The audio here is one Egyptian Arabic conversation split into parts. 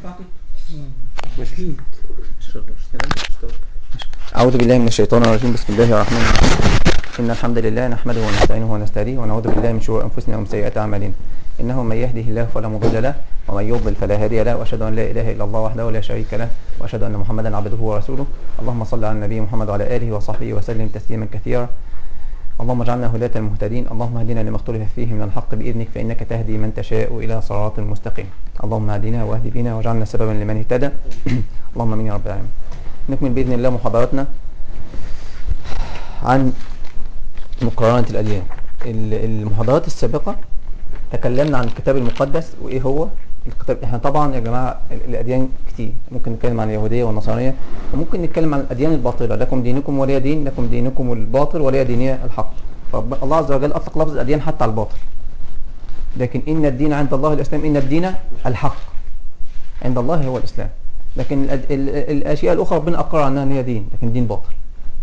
أعوذ بالله من الشيطان الرجيم بسم الله الرحمن الرحيم إن الحمد لله نحمده ونستعينه ونستهديه ونعوذ بالله من شرور أنفسنا ومن سيئات أعمالنا إنه من يهده الله فلا مضل له ومن يضلل فلا هادي له وأشهد أن لا إله إلا الله وحده لا شريك له وأشهد أن محمدا عبده ورسوله اللهم صل على النبي محمد وعلى آله وصحبه وسلم تسليما كثيرا اللهم اجعلنا هداة المهتدين اللهم اهدنا لما اختلف فيه من الحق بإذنك فإنك تهدي من تشاء إلى صراط مستقيم اللهم اهدنا واهد بنا واجعلنا سببا لمن اهتدى اللهم امين يا رب العالمين نكمل بإذن الله محاضراتنا عن مقارنة الأديان المحاضرات السابقة تكلمنا عن الكتاب المقدس وإيه هو الكتاب احنا طبعا يا جماعة الأديان كتير ممكن نتكلم عن اليهودية والنصرانية وممكن نتكلم عن الأديان الباطلة لكم دينكم ولي دين لكم دينكم الباطل ولي ديني الحق فالله عز وجل أطلق لفظ الأديان حتى على الباطل لكن إن الدين عند الله الإسلام إن الدين الحق عند الله هو الإسلام لكن الأشياء الأخرى ربنا أقر عنها أن هي دين لكن دين باطل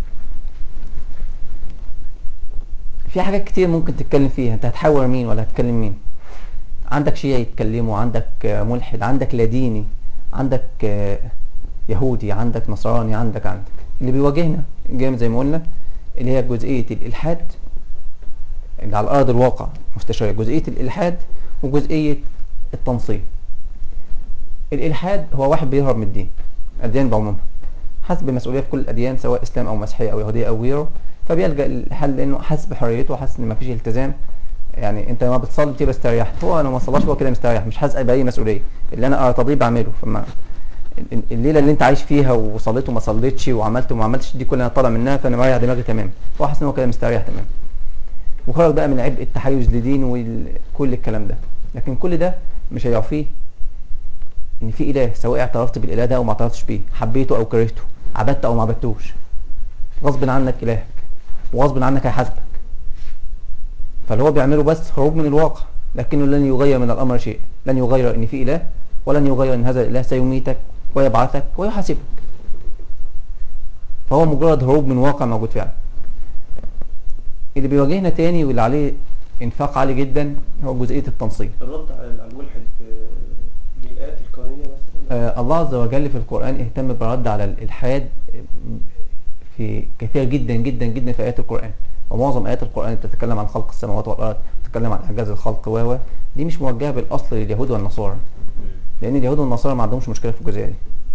في حاجات كتير ممكن تتكلم فيها انت هتحاور مين ولا هتكلم مين عندك شيعي يتكلموا عندك ملحد عندك لاديني عندك يهودي عندك نصراني عندك عندك اللي بيواجهنا جامد زي ما قلنا اللي هي جزئية الإلحاد اللي على أرض الواقع مستشارية جزئية الإلحاد وجزئية التنصيب الإلحاد هو واحد بيهرب من الدين الدين بعمومها حسب المسؤولية في كل الأديان سواء إسلام أو مسيحية أو يهودية أو غيره فبيلجأ للحل لأنه حاسس بحريته وحاسس إن مفيش التزام يعني أنت لما بتصلي تبقى استريحت هو أنا ما صلاش هو كده مستريح مش حاسس بأي مسؤولية اللي أنا أرتضيه بعمله فما الليله اللي انت عايش فيها وصليت وما صليتش وعملت وما عملتش دي كلها انا طالع منها فانا مريح دماغي تمام هو حاسس ان هو كده مستريح تمام وخرج بقى من عبء التحيز لدين وكل الكلام ده لكن كل ده مش هيعفيه ان في اله سواء اعترفت بالاله ده او ما اعترفتش بيه حبيته او كرهته عبدت او ما عبدتوش غصب عنك الهك وغصب عنك هيحاسبك فاللي هو بيعمله بس خروج من الواقع لكنه لن يغير من الامر شيء لن يغير ان في اله ولن يغير ان هذا الاله سيميتك ويبعثك ويحاسبك فهو مجرد هروب من واقع موجود فعلا اللي بيواجهنا تاني واللي عليه انفاق عالي جدا هو جزئيه التنصيب الرد على الملحد بالايات الكونيه مثلا آه الله عز وجل في القران اهتم بالرد على الالحاد في كثير جدا جدا جدا في ايات القران ومعظم ايات القران بتتكلم عن خلق السماوات والارض بتتكلم عن اعجاز الخلق و دي مش موجهه بالاصل لليهود والنصارى لان اليهود والنصارى ما عندهمش مشكله في الجزئيه دي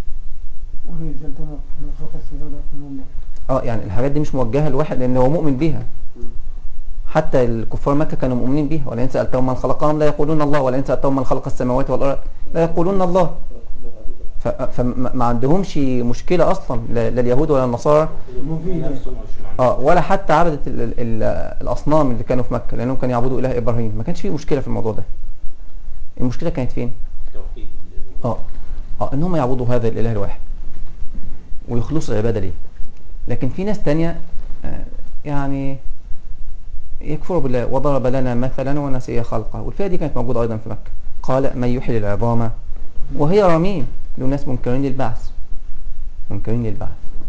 اه يعني الحاجات دي مش موجهه لواحد لان هو مؤمن بيها حتى الكفار مكه كانوا مؤمنين بيها ولئن سالتهم من خلقهم لا يقولون الله ولئن سالتهم من خلق السماوات والارض لا يقولون الله فما عندهمش مشكله اصلا لا اليهود ولا النصارى اه ولا حتى عبده ال ال ال الاصنام اللي كانوا في مكه لانهم كانوا يعبدوا اله ابراهيم ما كانش فيه مشكله في الموضوع ده المشكله كانت فين اه اه ان هم يعبدوا هذا الاله الواحد ويخلصوا العباده ليه لكن في ناس تانية آه يعني يكفروا بالله وضرب لنا مثلا ونسي خلقه والفئه دي كانت موجوده ايضا في مكه قال من يحيي العظام وهي رميم دول ناس منكرين للبعث منكرين للبعث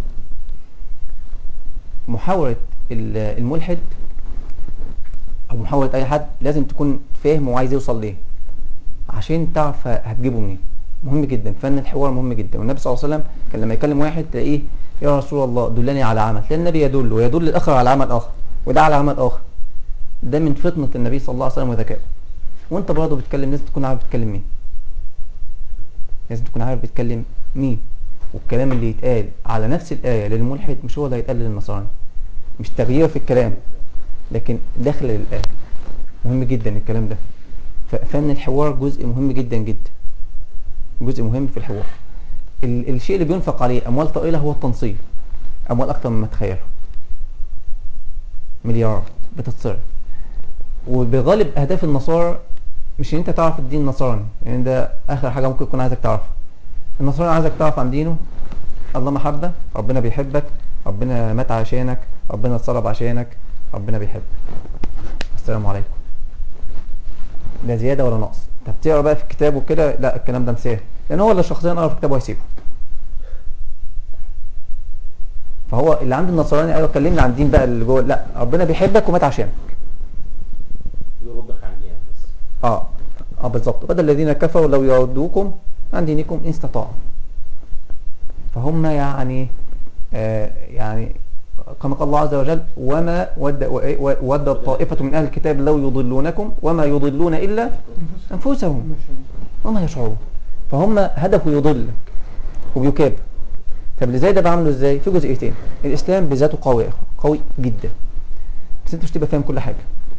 محاولة الملحد او محاولة اي حد لازم تكون فاهم وعايز يوصل ليه عشان تعرف هتجيبه منين مهم جدا فن الحوار مهم جدا والنبي صلى الله عليه وسلم كان لما يكلم واحد تلاقيه يا رسول الله دلني على عمل تلاقي النبي يدل ويدل الاخر على عمل اخر وده على عمل اخر ده من فطنة النبي صلى الله عليه وسلم وذكائه وانت برضه بتتكلم لازم تكون عارف بتتكلم مين لازم تكون عارف بتتكلم مين والكلام اللي يتقال على نفس الآية للملحد مش هو اللي هيتقال للنصراني مش تغيير في الكلام لكن داخل للآية مهم جدا الكلام ده فن الحوار جزء مهم جدا جدا جزء مهم في الحوار الشيء اللي بينفق عليه اموال طائله هو التنصيب اموال اكتر مما تخيلوا مليارات بتتصرف وبغالب اهداف النصارى مش ان انت تعرف الدين النصراني يعني ده اخر حاجه ممكن يكون عايزك تعرفها النصراني عايزك تعرف عن دينه الله محبه ربنا بيحبك ربنا مات عشانك ربنا اتصلب عشانك ربنا بيحبك السلام عليكم لا زياده ولا نقص انت بتقرا بقى في الكتاب وكده لا الكلام ده انساه لان هو اللي شخصيا قرا في كتابه هيسيبه فهو اللي عند النصراني ايوه كلمنا عن الدين بقى اللي جوه لا ربنا بيحبك ومات عشانك يردك عن دينك بس اه اه بالظبط بدل الذين كفروا لو يردوكم عن دينكم إن استطاعوا فهم يعني آه يعني كما قال الله عز وجل وما ود ود طائفة من أهل الكتاب لو يضلونكم وما يضلون إلا أنفسهم وما يشعرون فهم هدفه يضلك وبيكاب طب اللي زي ده بعمله ازاي في جزئيتين الاسلام بذاته قوي يا اخوان قوي جدا بس انت مش تبقى فاهم كل حاجه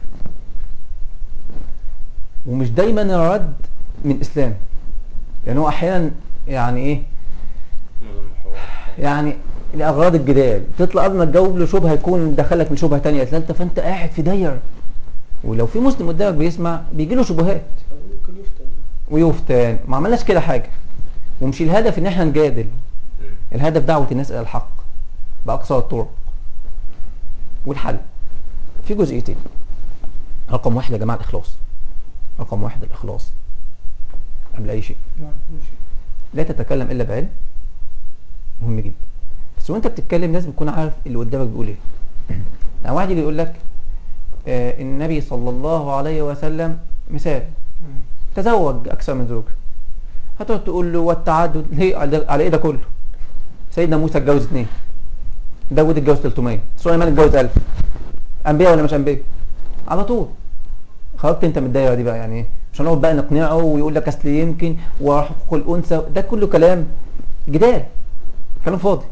ومش دايما الرد من اسلام يعني هو احيانا يعني ايه معظم الحوار يعني لاغراض الجدال تطلع قبل ما تجاوب له شبهه يكون دخلك من شبهه تانية ثالثه فانت قاعد في داير ولو في مسلم قدامك بيسمع بيجي له شبهات أو ممكن يفتن ويفتن ما عملناش كده حاجه ومش الهدف ان احنا نجادل مم. الهدف دعوة الناس إلى الحق بأقصى الطرق والحل في جزئيتين رقم واحد يا جماعة الإخلاص رقم واحد الإخلاص قبل أي شيء لا تتكلم إلا بعلم مهم جدا بس وانت بتتكلم لازم تكون عارف اللي قدامك بيقول ايه يعني واحد يجي يقول لك آه النبي صلى الله عليه وسلم مثال تزوج اكثر من زوجه هتقعد تقول له والتعدد ليه على على ايه ده كله سيدنا موسى اتجوز اثنين داود اتجوز 300 سليمان اتجوز 1000 انبياء ولا مش انبياء على طول خرجت انت من الدايره دي بقى يعني ايه مش هنقعد بقى نقنعه ويقول لك اصل يمكن وحقوق الانثى ده كله كلام جدال كلام فاضي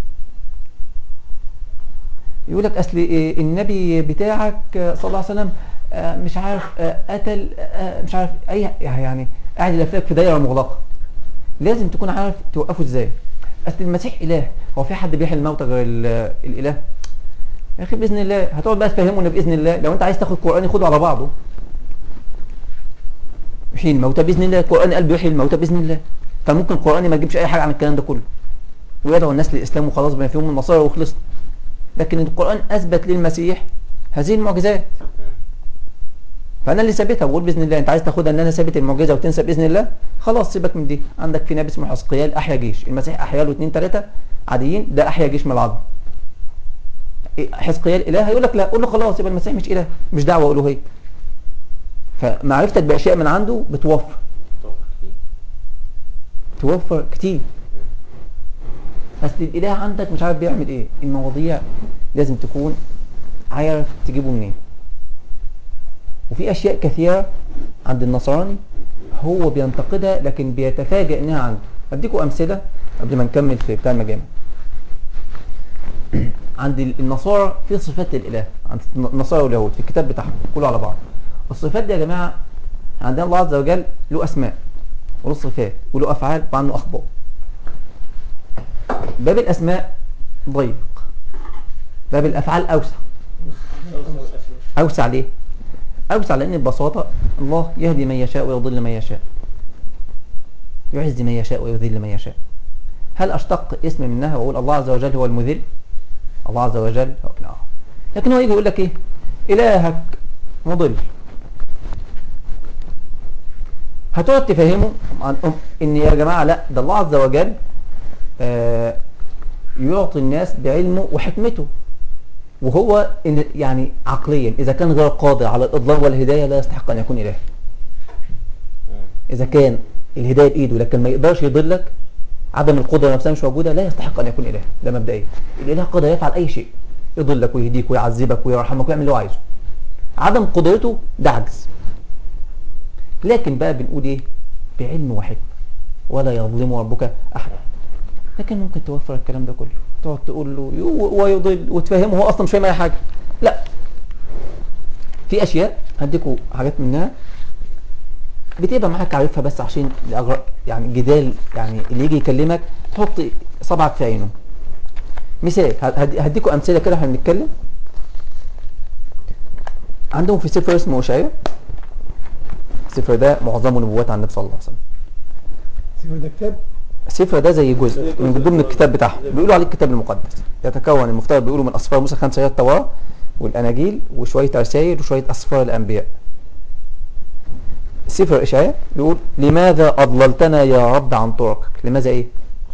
يقول لك اصل إيه النبي بتاعك آه، صلى الله عليه وسلم آه، مش عارف آه، قتل آه، مش عارف اي يعني قاعد يلفلك في دايره مغلقه لازم تكون عارف توقفه ازاي اصل المسيح اله هو في حد بيحيي الموتى غير ال- الاله يا اخي باذن الله هتقعد بقى تفهمه ان باذن الله لو انت عايز تاخد قران خده على بعضه يحيي الموتى باذن الله القران قال بيحيي الموتى باذن الله فممكن القران ما تجيبش اي حاجه عن الكلام ده كله ويدعو الناس للاسلام وخلاص بما فيهم النصارى وخلصنا لكن القران اثبت للمسيح هذه المعجزات فانا اللي ثابتها بقول باذن الله انت عايز تاخدها ان انا ثابت المعجزه وتنسى باذن الله خلاص سيبك من دي عندك في نبي اسمه حسقيال احيا جيش المسيح احيا له اثنين ثلاثه عاديين ده احيا جيش من العظم إيه، حزقيال اله هيقول لك لا قول له خلاص يبقى المسيح مش اله مش دعوه الوهيه فمعرفتك باشياء من عنده بتوفر توفر كتير توفر كتير بس الاله عندك مش عارف بيعمل ايه المواضيع لازم تكون عارف تجيبه منين وفي اشياء كثيره عند النصراني هو بينتقدها لكن بيتفاجئ انها عنده اديكم امثله قبل ما نكمل في بتاع المجامع عند النصارى في صفات للاله عند النصارى واليهود في الكتاب بتاعهم كله على بعض الصفات دي يا جماعه عندنا الله عز وجل له اسماء وله صفات وله افعال وعنده اخبار باب الاسماء ضيق باب الافعال اوسع اوسع ليه اوسع لان ببساطه الله يهدي من يشاء ويضل من يشاء يعز من يشاء ويذل من يشاء هل اشتق اسم منها واقول الله عز وجل هو المذل الله عز وجل هو لا لكن هو يجي يقول لك ايه الهك مضل هتقعد تفهمه عن ان يا جماعه لا ده الله عز وجل آه، يعطي الناس بعلمه وحكمته وهو إن يعني عقليا اذا كان غير قادر على الاضلال والهدايه لا يستحق ان يكون اله اذا كان الهدايه بايده لكن ما يقدرش يضلك عدم القدره نفسها مش موجوده لا يستحق ان يكون اله ده مبدئيا الاله قادر يفعل اي شيء يضلك ويهديك ويعذبك ويرحمك ويعمل اللي هو عايزه عدم قدرته ده عجز لكن بقى بنقول ايه بعلم وحكمه ولا يظلم ربك احدا لكن ممكن توفر الكلام ده كله تقعد تقول له يو- ويضل وتفهمه هو اصلا مش فاهم اي حاجه لا في اشياء هديكوا حاجات منها بتبقى معاك عارفها بس عشان الأغر... يعني جدال يعني اللي يجي يكلمك تحط صبعك في عينه مثال هد- هديكوا امثله كده احنا بنتكلم عندهم في سفر اسمه اشعياء السفر ده معظمه نبوات عن النبي صلى الله عليه وسلم سيبه ده كتاب السفر ده زي جزء من ضمن الكتاب بتاعهم بيقولوا عليه الكتاب المقدس يتكون المفترض بيقولوا من اسفار موسى خمسه هي التوراه والاناجيل وشويه رسائل وشويه اسفار الانبياء سفر اشعياء بيقول لماذا اضللتنا يا رب عن طرقك لماذا ايه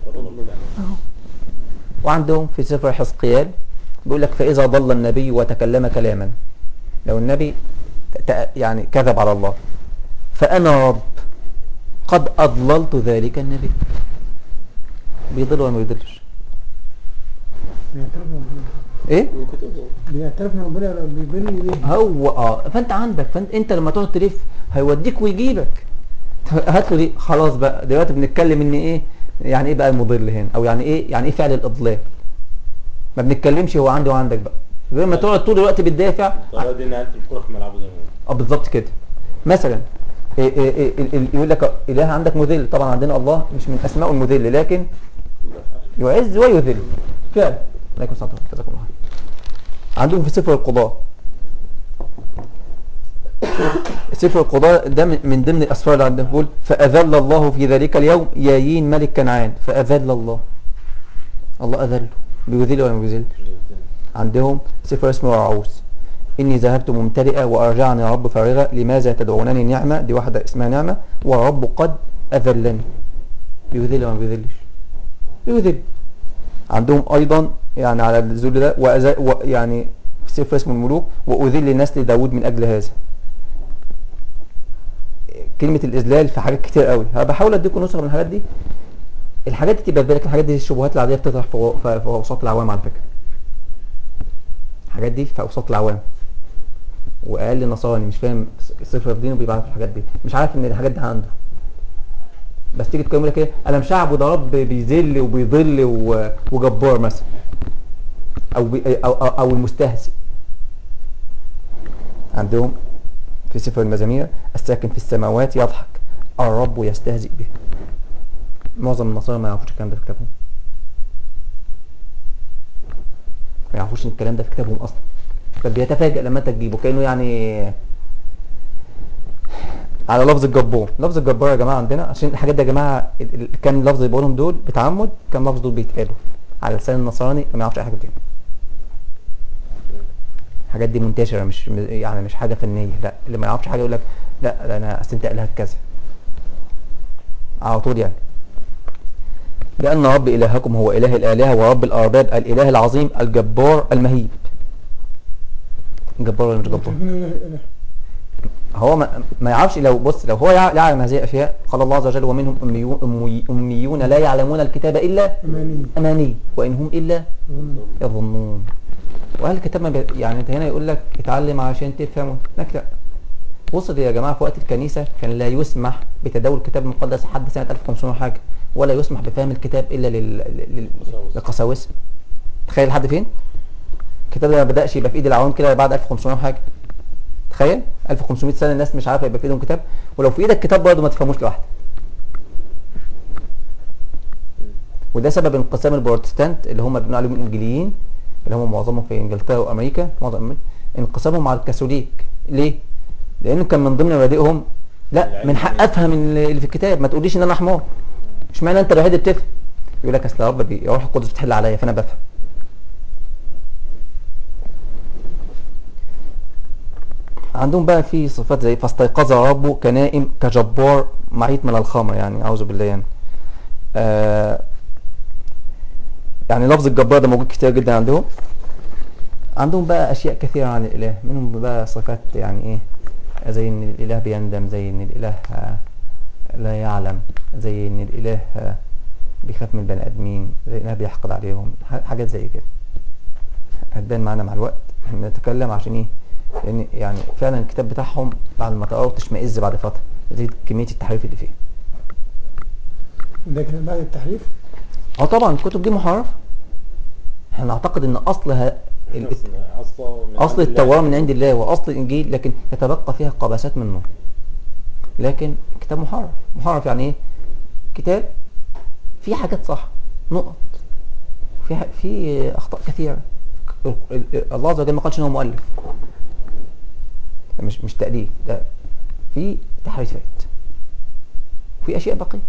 وعندهم في سفر حزقيال بيقول لك فاذا ضل النبي وتكلم كلاما لو النبي ت- يعني كذب على الله فانا رب قد أضللت ذلك النبي بيضل ولا ما بيضلش بيعترف ان ربنا ايه من كتبهم بيعترف ان ربنا بيضل ليه هو اه فانت عندك فانت انت لما تقعد تلف هيوديك ويجيبك هات له دي خلاص بقى دلوقتي بنتكلم ان ايه يعني ايه بقى المضل هنا او يعني ايه يعني ايه فعل الاضلال ما بنتكلمش هو عندي وعندك بقى غير ما تقعد طول الوقت بتدافع الطريقه دي نقلت الكوره في ملعبه زي ما هو اه بالظبط كده مثلا إيه إيه إيه إيه إيه يقول لك اله عندك مذل طبعا عندنا الله مش من اسماء المذل لكن يعز ويذل فعلا عليكم السلام ورحمه الله جزاكم الله خير. عندهم في سفر القضاء سفر القضاء ده من من ضمن الاسفار اللي عندهم بيقول فاذل الله في ذلك اليوم يايين ملك كنعان فاذل الله الله اذله بيذل ولا ما بيذلش عندهم سفر اسمه رعوس إني ذهبت ممتلئة وأرجعني رب فارغة لماذا تدعونني نعمة دي واحدة اسمها نعمة ورب قد أذلني بيذل ولا ما بيذلش بيذل عندهم أيضا يعني على الذل ده وأز... و... يعني في سفر اسمه الملوك وأذل نسل داود من أجل هذا كلمة الإذلال في حاجات كتير قوي أنا بحاول أديكم نسخة من الحاجات دي الحاجات دي تبقى في بالك الحاجات دي الشبهات العادية بتطرح في و- في في أوساط العوام على فكرة الحاجات دي في اوساط العوام واقل نصراني مش فاهم صفر في دينه بيبقى عارف الحاجات دي مش عارف ان الحاجات دي عنده بس تيجي تكلم لك ايه انا مش هعبد رب بيذل وبيضل و- وجبار مثلا او بي او او, أو المستهزئ عندهم في سفر المزامير الساكن في السماوات يضحك الرب يستهزئ به معظم النصارى ما يعرفوش الكلام ده في كتابهم ما يعرفوش ان الكلام ده في كتابهم اصلا فبيتفاجئ لما انت تجيبه كانه يعني على لفظ الجبار لفظ الجبار يا جماعه عندنا عشان الحاجات دي يا جماعه ال- ال- كان لفظ اللي بقولهم دول بتعمد كان لفظ دول بيتقالوا على لسان النصراني ما يعرفش اي حاجه دي الحاجات دي منتشره مش م- يعني مش حاجه فنيه لا اللي ما يعرفش حاجه يقول لك لا ده انا اصل انت الهك كذا على طول يعني لأن رب إلهكم هو إله الآلهة ورب الأرباب الإله العظيم الجبار المهيب جبار ولا مش جبار ربنا إله إله هو ما, ما يعرفش لو بص لو هو يع- يعلم هذه الأشياء قال الله عز وجل ومنهم أميون, أمي أميون لا يعلمون الكتاب إلا أماني أماني وإن هم إلا ظن. يظنون وأهل الكتاب ما بي... يعني أنت هنا يقول لك اتعلم عشان تفهم لك لا وصل يا جماعة في وقت الكنيسة كان لا يسمح بتداول الكتاب المقدس حد سنة 1500 حاجة ولا يسمح بفهم الكتاب إلا لل... لل... قساوسة. للقساوسة تخيل لحد فين؟ الكتاب ده ما بدأش يبقى في إيد العوام كده بعد 1500 حاجة تخيل 1500 سنة الناس مش عارفة يبقى في إيدهم كتاب ولو في إيدك كتاب برضه ما تفهموش لوحدك وده سبب انقسام البروتستانت اللي هم بنقول عليهم الانجليين اللي هم معظمهم في انجلترا وامريكا معظم أمريكا انقسامهم على الكاثوليك ليه؟ لانه كان من ضمن مبادئهم لا من حق افهم اللي في الكتاب ما تقوليش ان انا حمار اشمعنى انت الوحيد اللي بتفهم يقول لك اصل يا رب بي- روح القدس بتحل عليا فانا بفهم عندهم بقى في صفات زي فاستيقظ ربه كنائم كجبار معيط من الخمر يعني اعوذ بالله يعني آه يعني لفظ الجبار ده موجود كتير جدا عندهم عندهم بقى اشياء كثيره عن الاله منهم بقى صفات يعني ايه زي ان الاله بيندم زي ان الاله آه، لا يعلم زي ان الاله آه، بيخاف من البني ادمين زي الاله بيحقد عليهم ح- حاجات زي كده هتبان معانا مع الوقت احنا بنتكلم عشان ايه لان يعني فعلا الكتاب بتاعهم بعد ما تقراه تشمئز بعد فتره نتيجه كميه التحريف اللي فيه ده كان بعد التحريف اه طبعا الكتب دي محرفه احنا نعتقد ان اصلها ال- اصل من اصل عند الله. التوراة من عند الله واصل الانجيل لكن يتبقى فيها قبسات منه لكن كتاب محرف محرف يعني ايه كتاب فيه حاجات صح نقط في ح- في اخطاء كثيره ال- ال- الله عز وجل ما قالش ان هو مؤلف ده مش مش تاليف ده في تحريفات في اشياء باقيه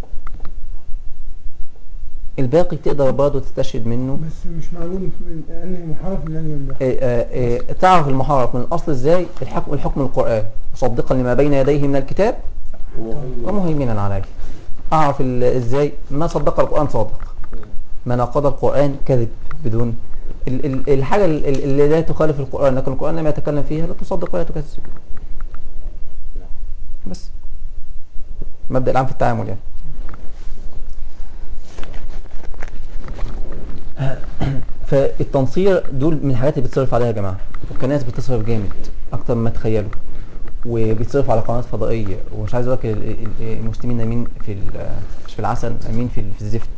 الباقي تقدر برضه تستشهد منه بس مش معلوم من انهي محرف من انهي يمدح إيه، آه، إيه، تعرف المحرف من الاصل ازاي الحكم الحكم القران مصدقا لما بين يديه من الكتاب ومهيمنا عليه اعرف ال- ازاي ما صدق القران صادق ما ناقض القران كذب بدون ال- ال- الحاجه ال- ال- اللي لا تخالف القران لكن القران لما يتكلم فيها لا تصدق ولا تكذب بس المبدا العام في التعامل يعني فالتنصير دول من الحاجات اللي بتصرف عليها يا جماعه وكناس بتصرف جامد اكتر مما تخيلوا وبيتصرف على قنوات فضائيه ومش عايز اقول لك ال- ال- المسلمين نايمين في ال- مش في العسل نايمين في ال- في الزفت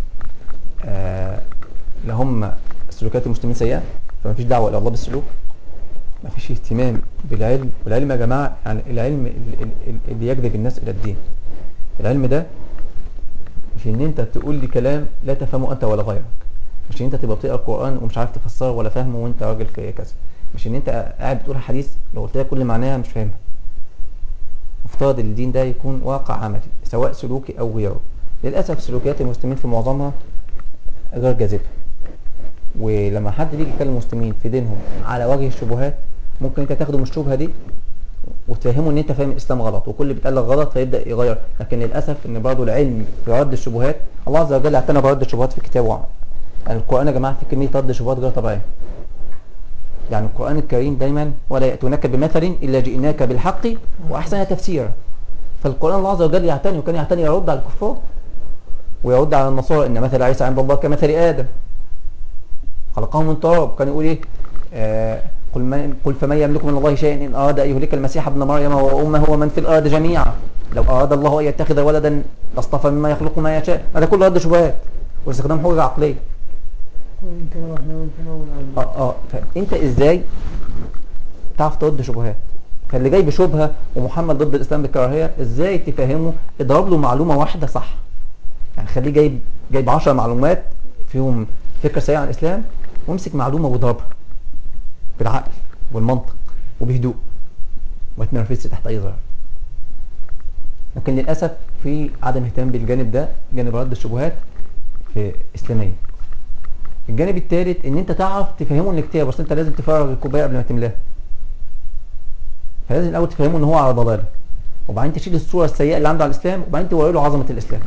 آه لا هم سلوكيات المسلمين سيئه فما فيش دعوه الى الله بالسلوك ما فيش اهتمام بالعلم والعلم يا جماعه يعني العلم ال- ال- ال- اللي يجذب الناس الى الدين العلم ده مش ان انت تقول لي كلام لا تفهمه انت ولا غيرك مش ان انت تبقى بتقرا القران ومش عارف تفسره ولا فاهمه وانت راجل في كذا مش ان انت قاعد بتقول حديث لو قلت لك كل معناها مش فاهمها مفترض الدين ده يكون واقع عملي سواء سلوكي او غيره للاسف سلوكيات المسلمين في معظمها غير جاذبه ولما حد بيجي يكلم المسلمين في دينهم على وجه الشبهات ممكن انت تاخده من الشبهه دي وتفهمه ان انت فاهم الاسلام غلط وكل اللي بيتقال لك غلط فيبدا يغير لكن للاسف ان برضه العلم في رد الشبهات الله عز وجل اعتنى برد الشبهات في كتابه يعني القران يا جماعه في كميه رد شبهات غير طبيعيه يعني القران الكريم دايما ولا ياتونك بمثل الا جئناك بالحق واحسن تفسيرا فالقران الله عز وجل يعتني وكان يعتني يرد على الكفار ويرد على النصارى ان مثل عيسى عند الله كمثل ادم خلقه من تراب كان يقول ايه آه قل, من قل فمن يملك من الله شيئا ان اراد ان يهلك المسيح ابن مريم وامه ومن في الارض جميعا لو اراد الله ان يتخذ ولدا لاصطفى مما يخلق ما يشاء هذا كله رد شبهات واستخدام حجه عقليه قل إن كان الرحمن وإن كان اه اه فانت ازاي تعرف ترد شبهات فاللي جاي بشبهه ومحمد ضد الاسلام بالكراهيه ازاي تفهمه اضرب له معلومه واحده صح يعني خليه جايب جايب 10 معلومات فيهم فكره سيئه عن الاسلام وامسك معلومه واضربها بالعقل والمنطق وبهدوء وما تنرفزش تحت اي ظرف لكن للاسف في عدم اهتمام بالجانب ده جانب رد الشبهات في اسلاميه الجانب الثالث ان انت تعرف تفهمه الكتاب بس انت لازم تفرغ الكوبايه قبل ما تملاها فلازم الاول تفهمه ان هو على ضلاله وبعدين تشيل الصوره السيئه اللي عنده على الاسلام وبعدين توري له عظمه الاسلام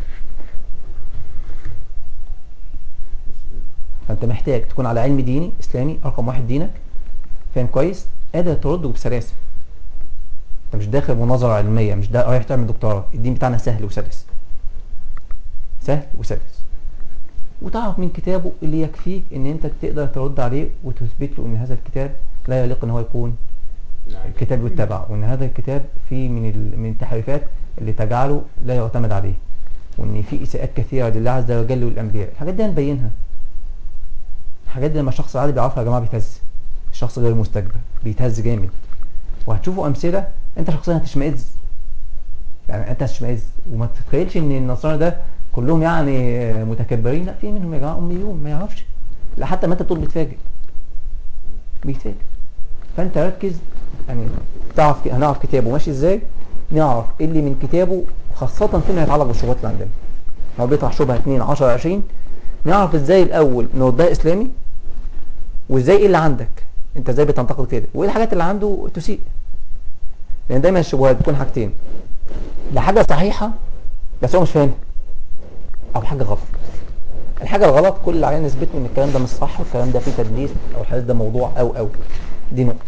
فانت محتاج تكون على علم ديني اسلامي رقم واحد دينك فاهم كويس قادر ترده بسلاسه انت مش داخل مناظره علميه مش دا رايح تعمل دكتوراه الدين بتاعنا سهل وسلس سهل وسلس وتعرف من كتابه اللي يكفيك ان انت تقدر ترد عليه وتثبت له ان هذا الكتاب لا يليق ان هو يكون نعم الكتاب يتبع وان هذا الكتاب فيه من ال- من التحريفات اللي تجعله لا يعتمد عليه وان في اساءات كثيره لله عز وجل والانبياء الحاجات دي هنبينها الحاجات دي لما الشخص العادي بيعرفها يا جماعه بيتهز الشخص غير المستكبر بيتهز جامد وهتشوفوا امثله انت شخصيا هتشمئز يعني انت هتشمئز وما تتخيلش ان النصارى ده كلهم يعني متكبرين لا في منهم يا جماعه اميون ما يعرفش لا حتى ما انت تقول بيتفاجئ بيتفاجئ فانت ركز يعني تعرف هنعرف كتابه ماشي ازاي نعرف ايه اللي من كتابه خاصة فيما يتعلق بالشبهات اللي عندنا هو بيطرح شبهة 2 10 20 نعرف ازاي الاول نردها اسلامي وازاي ايه اللي عندك انت ازاي بتنتقد كده وايه الحاجات اللي عنده تسيء لان دايما الشبهات بتكون حاجتين لا حاجة صحيحة بس هو مش فاهمها او حاجة غلط الحاجة الغلط كل اللي علينا نثبت له ان الكلام ده مش صح والكلام ده فيه تدليس او الحديث ده موضوع او او دي نقطة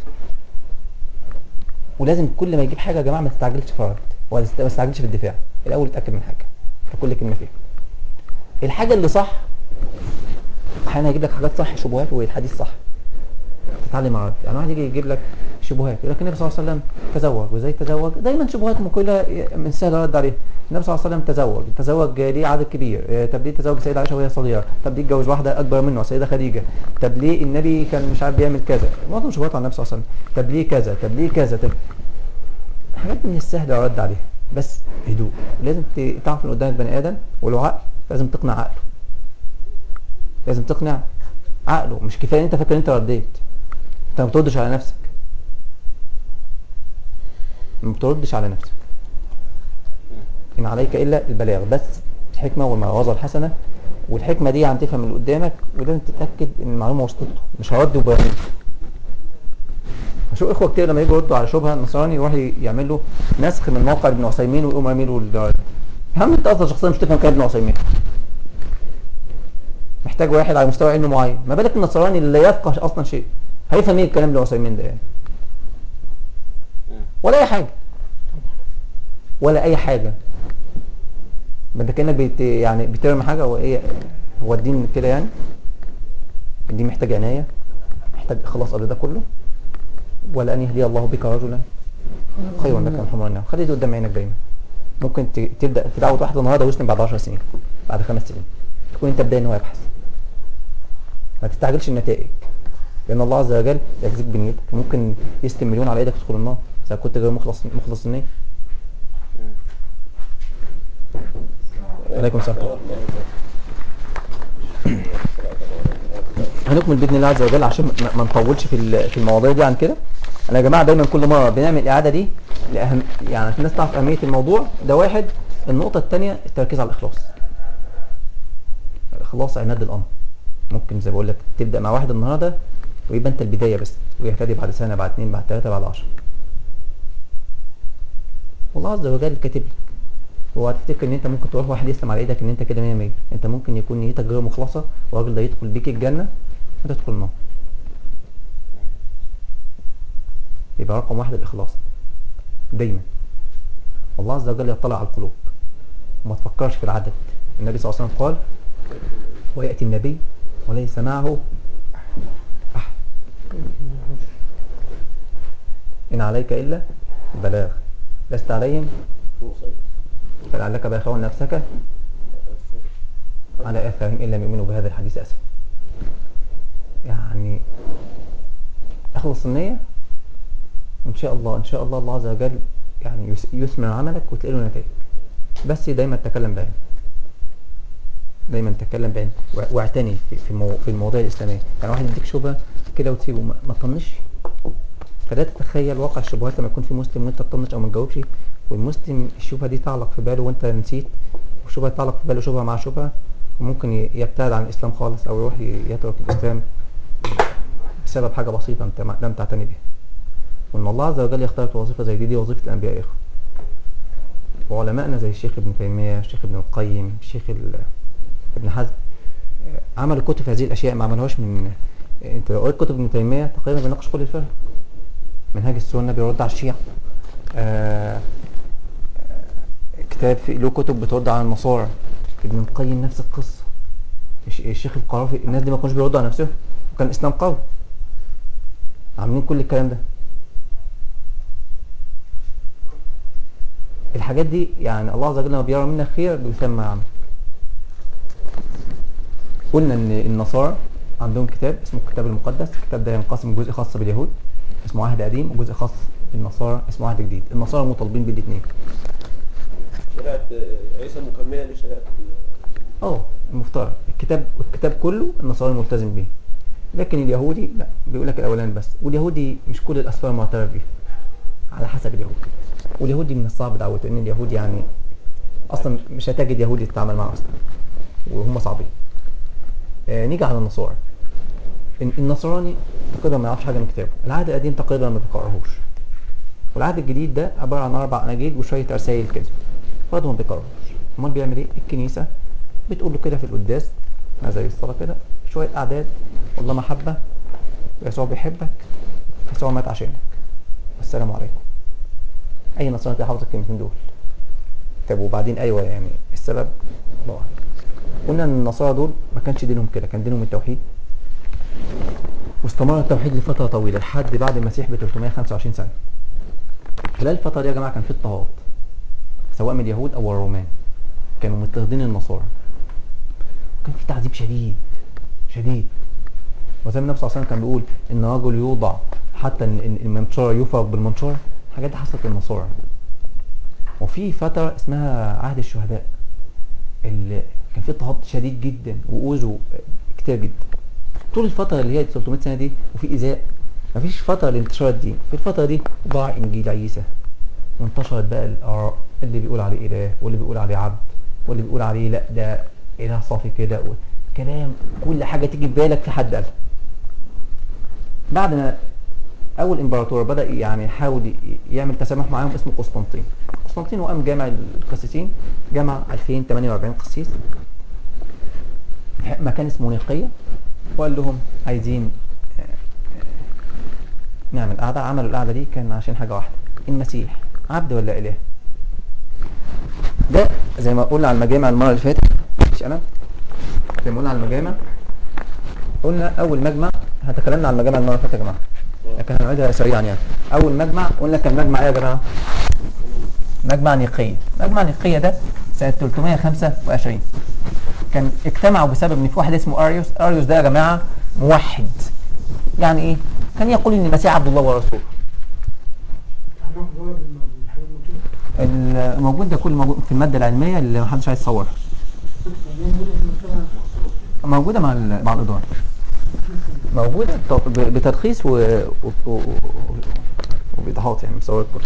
ولازم كل ما يجيب حاجة يا جماعة ما تستعجلش في الرد ولا تست- ما تستعجلش في الدفاع الأول اتأكد من حاجة في كل كلمة فيها الحاجة اللي صح أحيانا يجيب لك حاجات صح شبهات والحديث صح تتعلم على يعني واحد يجي يجيب لك شبهات يقول لك النبي صلى الله عليه وسلم تزوج وازاي تزوج دايما شبهات مقولة من سهل الرد عليها النبي صلى الله عليه وسلم تزوج تزوج ليه عدد كبير إيه، طب ليه تزوج السيدة عائشة وهي صغيرة طب ليه اتجوز واحدة أكبر منه السيدة خديجة طب ليه النبي كان مش عارف بيعمل كذا معظم شبهات عن النبي صلى الله عليه وسلم طب ليه كذا طب ليه كذا طب حاجات من السهل الرد عليها بس هدوء لازم ت- تعرف ان قدامك بني ادم وله عقل لازم تقنع عقله لازم تقنع عقله مش كفايه ان انت فاكر ان انت رديت انت ما بتردش على نفسك ما بتردش على نفسك ان عليك الا البلاغ بس الحكمه والموعظه الحسنه والحكمه دي عم تفهم اللي قدامك ولازم تتاكد ان المعلومه وصلت له مش هرد وبرمي شو اخوه كتير لما يجوا يردوا على شبهه النصراني يروح يعمل له نسخ من موقع ابن عثيمين ويقوم رامي له الجواب يا عم انت اصلا شخصيا مش تفهم كلام ابن عثيمين محتاج واحد على مستوى علمي معين ما بالك النصراني اللي لا يفقه اصلا شيء هيفهم ايه الكلام ابن عثيمين ده يعني مم. ولا اي حاجه ولا اي حاجه ما انت كانك بت يعني بترمي حاجه هو ايه هو الدين كده يعني الدين محتاج عنايه محتاج اخلاص قبل ده كله ولا ان يهدي الله بك رجلا خير لك من حمر النعم خلي دي قدام عينك دايما ممكن ت- تبدا في دعوه واحده النهارده ويسلم بعد 10 سنين بعد خمس سنين تكون انت بدايه ان هو يبحث ما تستعجلش النتائج لان الله عز وجل يجزيك بنيتك ممكن يسلم مليون على ايدك تدخل النار اذا كنت غير مخلص مخلص النيه عليكم السلام هنكمل باذن الله عز وجل عشان ما- ما نطولش في ال- في المواضيع دي عن كده انا يا جماعه دايما كل مره بنعمل الاعاده دي لأهم يعني عشان الناس تعرف اهميه الموضوع ده واحد النقطه الثانيه التركيز على الاخلاص الاخلاص عماد الامر ممكن زي ما بقول لك تبدا مع واحد النهارده ويبقى انت البدايه بس ويهتدي بعد سنه بعد اثنين بعد ثلاثه بعد عشرة والله عز وجل كاتب لك هو هتفتكر ان انت ممكن تروح واحد يسلم على ايدك ان انت كده 100 100 انت ممكن يكون نيتك غير مخلصه والراجل ده يدخل بيك الجنه وانت تدخل النار يبقى رقم واحد الاخلاص دايما الله عز وجل يطلع على القلوب وما تفكرش في العدد النبي صلى الله عليه وسلم قال وياتي النبي وليس معه احد ان عليك الا البلاغ لست عليهم فلعلك باخع نفسك على اثارهم ان لم يؤمنوا بهذا الحديث اسف يعني اخلص النية وان شاء الله ان شاء الله الله عز وجل يعني يس- يثمر عملك وتلاقي له نتائج بس دايما تكلم بعلم دايما تكلم بعلم وع- واعتني في في, مو في المواضيع الاسلاميه يعني واحد يديك شبهه كده وتسيبه ما ما تطنش فلا تتخيل واقع الشبهات لما يكون في مسلم وانت تطنش او ما تجاوبش والمسلم الشبهه دي تعلق في باله وانت نسيت والشبهه تعلق في باله شبهه مع شبهه وممكن ي- يبتعد عن الاسلام خالص او يروح ي- يترك الاسلام بسبب حاجه بسيطه انت ما- لم تعتني بها وان الله عز وجل يختار لك وظيفه زي دي دي وظيفه الانبياء يا اخوه وعلمائنا زي الشيخ ابن تيميه الشيخ ابن القيم الشيخ ال- ابن حزم آه، عملوا كتب في هذه الاشياء ما عملوهاش من انت لو قريت كتب ابن تيميه تقريبا بيناقش كل الفرق منهاج السنه بيرد على الشيعة آه، آه، كتاب في له كتب بترد على النصارى ابن القيم نفس القصه الش- الشيخ القرافي الناس دي ما كانوش بيردوا على نفسهم وكان الاسلام قوي عاملين كل الكلام ده الحاجات دي يعني الله عز وجل لما بيرى منك خير بيسمى عمل قلنا ان النصارى عندهم كتاب اسمه الكتاب المقدس الكتاب ده ينقسم جزء خاص باليهود اسمه عهد قديم وجزء خاص بالنصارى اسمه عهد جديد النصارى مطالبين بالاثنين شريعة آه، عيسى مكملة لشريعة ال- اه المفترض الكتاب الكتاب كله النصارى ملتزم بيه لكن اليهودي لا بيقول لك الاولاني بس واليهودي مش كل الاسفار معترف بيها على حسب اليهود واليهودي من الصعب دعوته ان اليهود يعني اصلا مش هتجد يهودي تتعامل معاه اصلا وهم صعبين آه نيجي على النصارى الن- النصراني تقريبا ما يعرفش حاجه من كتابه العهد القديم تقريبا ما بيقراهوش والعهد الجديد ده عباره عن اربع اناجيل وشويه رسائل كده برضه ما بيقراهوش امال بيعمل ايه الكنيسه بتقول له كده في القداس ما زي الصلاه كده شويه اعداد والله محبه يسوع بيحبك يسوع مات عشانك والسلام عليكم اي نصراني تلاقي حافظ الكلمتين دول طب وبعدين ايوه يعني السبب الله أعلم. قلنا ان النصارى دول ما كانش دينهم كده كان دينهم التوحيد واستمر التوحيد لفتره طويله لحد بعد المسيح ب 325 سنه خلال الفتره دي يا جماعه كان في اضطهاد سواء من اليهود او الرومان كانوا مضطهدين النصارى كان في تعذيب شديد شديد وزي ما النبي صلى الله عليه وسلم كان بيقول ان رجل يوضع حتى ان إن المنشار يفرق بالمنشار الحاجات دي حصلت للنصارى وفي فتره اسمها عهد الشهداء اللي كان في اضطهاد شديد جدا واوذوا كتير جدا طول الفتره اللي هي 300 سنه دي وفي ايذاء مفيش فتره لانتشار الدين في الفتره دي ضاع انجيل عيسى وانتشرت بقى الاراء اللي بيقول عليه اله واللي بيقول عليه عبد واللي بيقول عليه لا ده اله صافي كده كلام كل حاجه تيجي في بالك في حد قالها بعد ما اول امبراطور بدا يعني يحاول ي- يعمل تسامح معاهم اسمه قسطنطين قسطنطين وقام جامع القسيسين جمع 2048 قسيس في مكان اسمه نيقيه وقال لهم عايزين آه، آه، نعمل قعده عملوا القعده دي كان عشان حاجه واحده المسيح عبد ولا اله ده زي ما قلنا على المجامع المره اللي فاتت مش انا زي ما قلنا على المجامع قلنا اول مجمع احنا تكلمنا على المجامع المره اللي فاتت يا جماعه لكن هنعيدها سريعا يعني اول مجمع قلنا كان مجمع ايه يا جماعه مجمع نيقيه مجمع نيقيه ده سنه 325 كان اجتمعوا بسبب ان في واحد اسمه اريوس اريوس ده يا جماعه موحد يعني ايه كان يقول ان المسيح عبد الله ورسوله هناخد ورق من الحاجات الموجودة الموجود ده كله موجود في الماده العلميه اللي محدش عايز يصورها موجودة في المكتبة موجوده مع ال- مع الاداره موجوده ط- ب- بترخيص و... و... و... وبإيضاحات يعني مصورات كله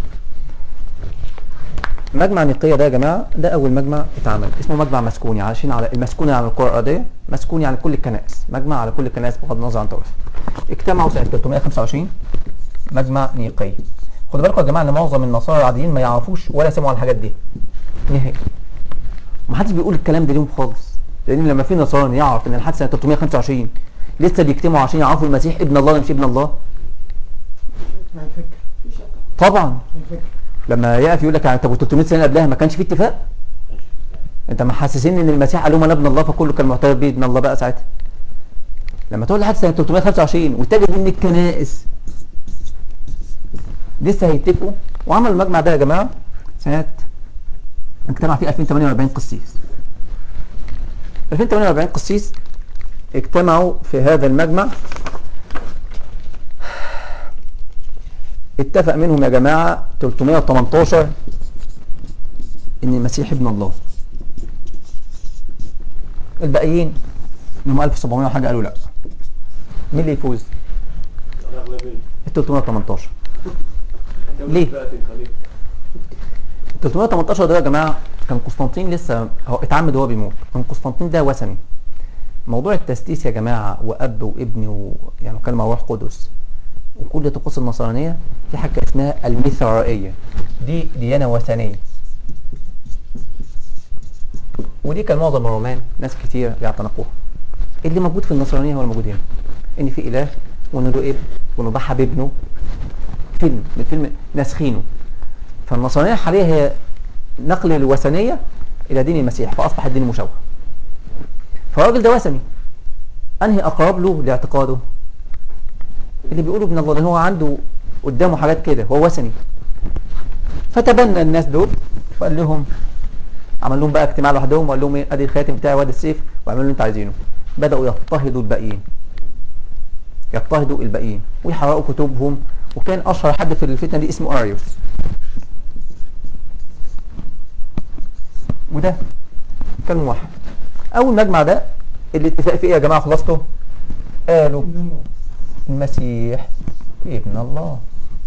مجمع نيقية ده يا جماعة ده أول مجمع اتعمل اسمه مجمع مسكوني علشان على المسكوني على الكرة الأرضية مسكوني على كل الكنائس مجمع على كل الكنائس بغض النظر عن طائفة اجتمعوا سنة 325 مجمع نيقية خدوا بالكم يا جماعة إن معظم النصارى العاديين ما يعرفوش ولا سمعوا عن الحاجات دي نهائي محدش بيقول الكلام ده ليهم خالص لأن لما في نصراني يعرف إن الحادثة سنة 325 لسه بيجتمعوا عشان يعرفوا المسيح ابن الله ولا مش ابن الله مع الفكر طبعا مع الفكر لما يقف يقول لك طب 300 سنه قبلها ما كانش في اتفاق انت محسسين ان المسيح قال لهم انا ابن الله فكله كان معترف بيه ابن الله بقى ساعتها لما تقول لحد سنه 325 وتجد ان الكنائس لسه هيتفقوا وعملوا المجمع ده يا جماعه سنه اجتمع فيه 2048 قسيس 2048 قسيس اجتمعوا في هذا المجمع اتفق منهم يا جماعة 318 ان المسيح ابن الله الباقيين اللي هم 1700 وحاجة قالوا لا مين اللي يفوز؟ الأغلبية ال 318 ليه؟ بقى تنقلب ال 318 ده يا جماعة كان قسطنطين لسه هو اتعمد وهو بيموت كان قسطنطين ده وثني موضوع التسديس يا جماعة وأب وابن و... يعني كلمة روح قدس وكل طقوس النصرانية في حاجة اسمها الميثرائية دي ديانة وثنية ودي كان معظم الرومان ناس كتير بيعتنقوها اللي موجود في النصرانية هو الموجود هنا ان في اله وان له ابن وانه ضحى بابنه فيلم من فيلم ناسخينه فالنصرانية حاليا هي نقل الوثنية الى دين المسيح فاصبح الدين مشوه فالراجل ده وثني انهي اقرب له لاعتقاده اللي بيقولوا ابن الله لان هو عنده قدامه حاجات كده هو وثني فتبنى الناس دول وقال لهم عمل لهم بقى اجتماع لوحدهم وقال لهم ايه ادي الخاتم بتاعي وادي السيف واعملوا اللي انتوا عايزينه بداوا يضطهدوا الباقيين يضطهدوا الباقيين ويحرقوا كتبهم وكان اشهر حد في الفتنه دي اسمه اريوس وده كان موحد اول مجمع ده الاتفاق فيه إيه يا جماعه خلاصته قالوا ابن الله المسيح ابن الله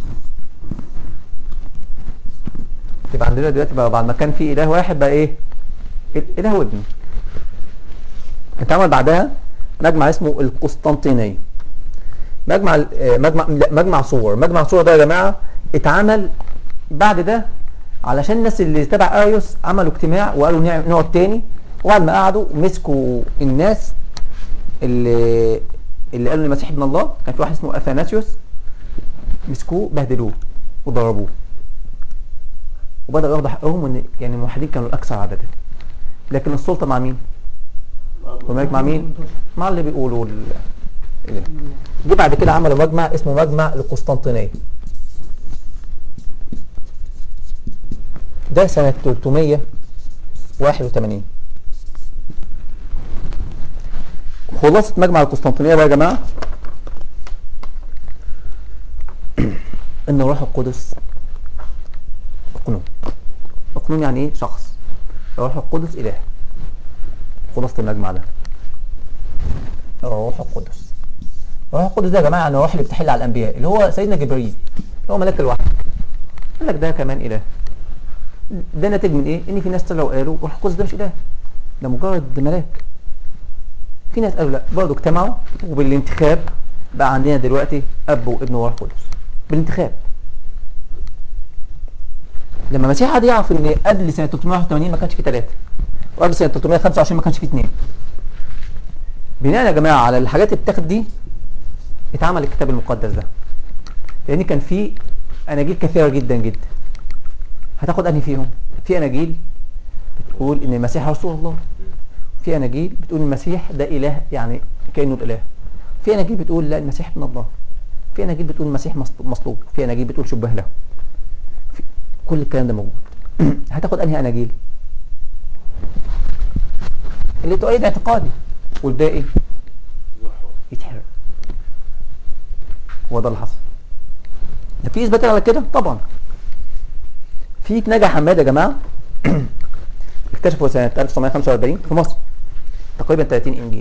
يبقى عندنا دلوقتي بقى بعد ما كان في اله واحد بقى ايه اله وابن اتعمل بعدها مجمع اسمه القسطنطينية مجمع ال- آه، مجمع لا، مجمع صور مجمع صور ده يا جماعة اتعمل بعد ده علشان الناس اللي تبع اريوس عملوا اجتماع وقالوا نع- نقعد تاني وبعد ما قعدوا مسكوا الناس اللي اللي قالوا المسيح ابن الله كان في واحد اسمه اثناسيوس مسكوه بهدلوه وضربوه وبدأوا ياخدوا حقهم ان يعني الموحدين كانوا الاكثر عددا لكن السلطة مع مين؟ الملك مع مين؟ مع اللي بيقولوا ال... ال- جه بعد كده عملوا مجمع اسمه مجمع القسطنطينية ده سنة 381 خلاصة مجمع القسطنطينية بقى يا جماعة ان الروح القدس اقنوم اقنوم يعني ايه شخص الروح القدس اله خلاصة المجمع ده الروح القدس الروح القدس ده يا جماعة يعني الروح اللي بتحل على الانبياء اللي هو سيدنا جبريل اللي هو ملاك الوحي قال لك ده كمان اله ده ناتج من ايه ان في ناس طلعوا قالوا الروح القدس ده مش اله ده مجرد ملاك في ناس قالوا لا برضه اجتمعوا وبالانتخاب بقى عندنا دلوقتي اب وابن وروح قدس بالانتخاب لما المسيح قعد يعرف ان قبل سنه 381 ما كانش في ثلاثه وقبل سنه 325 ما كانش في اثنين بناء يا جماعه على الحاجات اللي بتاخد دي اتعمل الكتاب المقدس ده لان كان في اناجيل كثيره جدا جدا هتاخد انهي فيهم في اناجيل بتقول ان المسيح رسول الله في اناجيل بتقول المسيح ده اله يعني كانه الاله في اناجيل بتقول لا المسيح ابن الله في اناجيل بتقول المسيح مصل- مصلوب في اناجيل بتقول شبه له في كل الكلام ده موجود هتاخد انهي اناجيل اللي تؤيد اعتقادي والباقي يتحرق هو ده اللي حصل ده في اثبات على كده طبعا في نجا حماد يا جماعه اكتشفوا سنه 1945 في مصر تقريبا 30 انجيل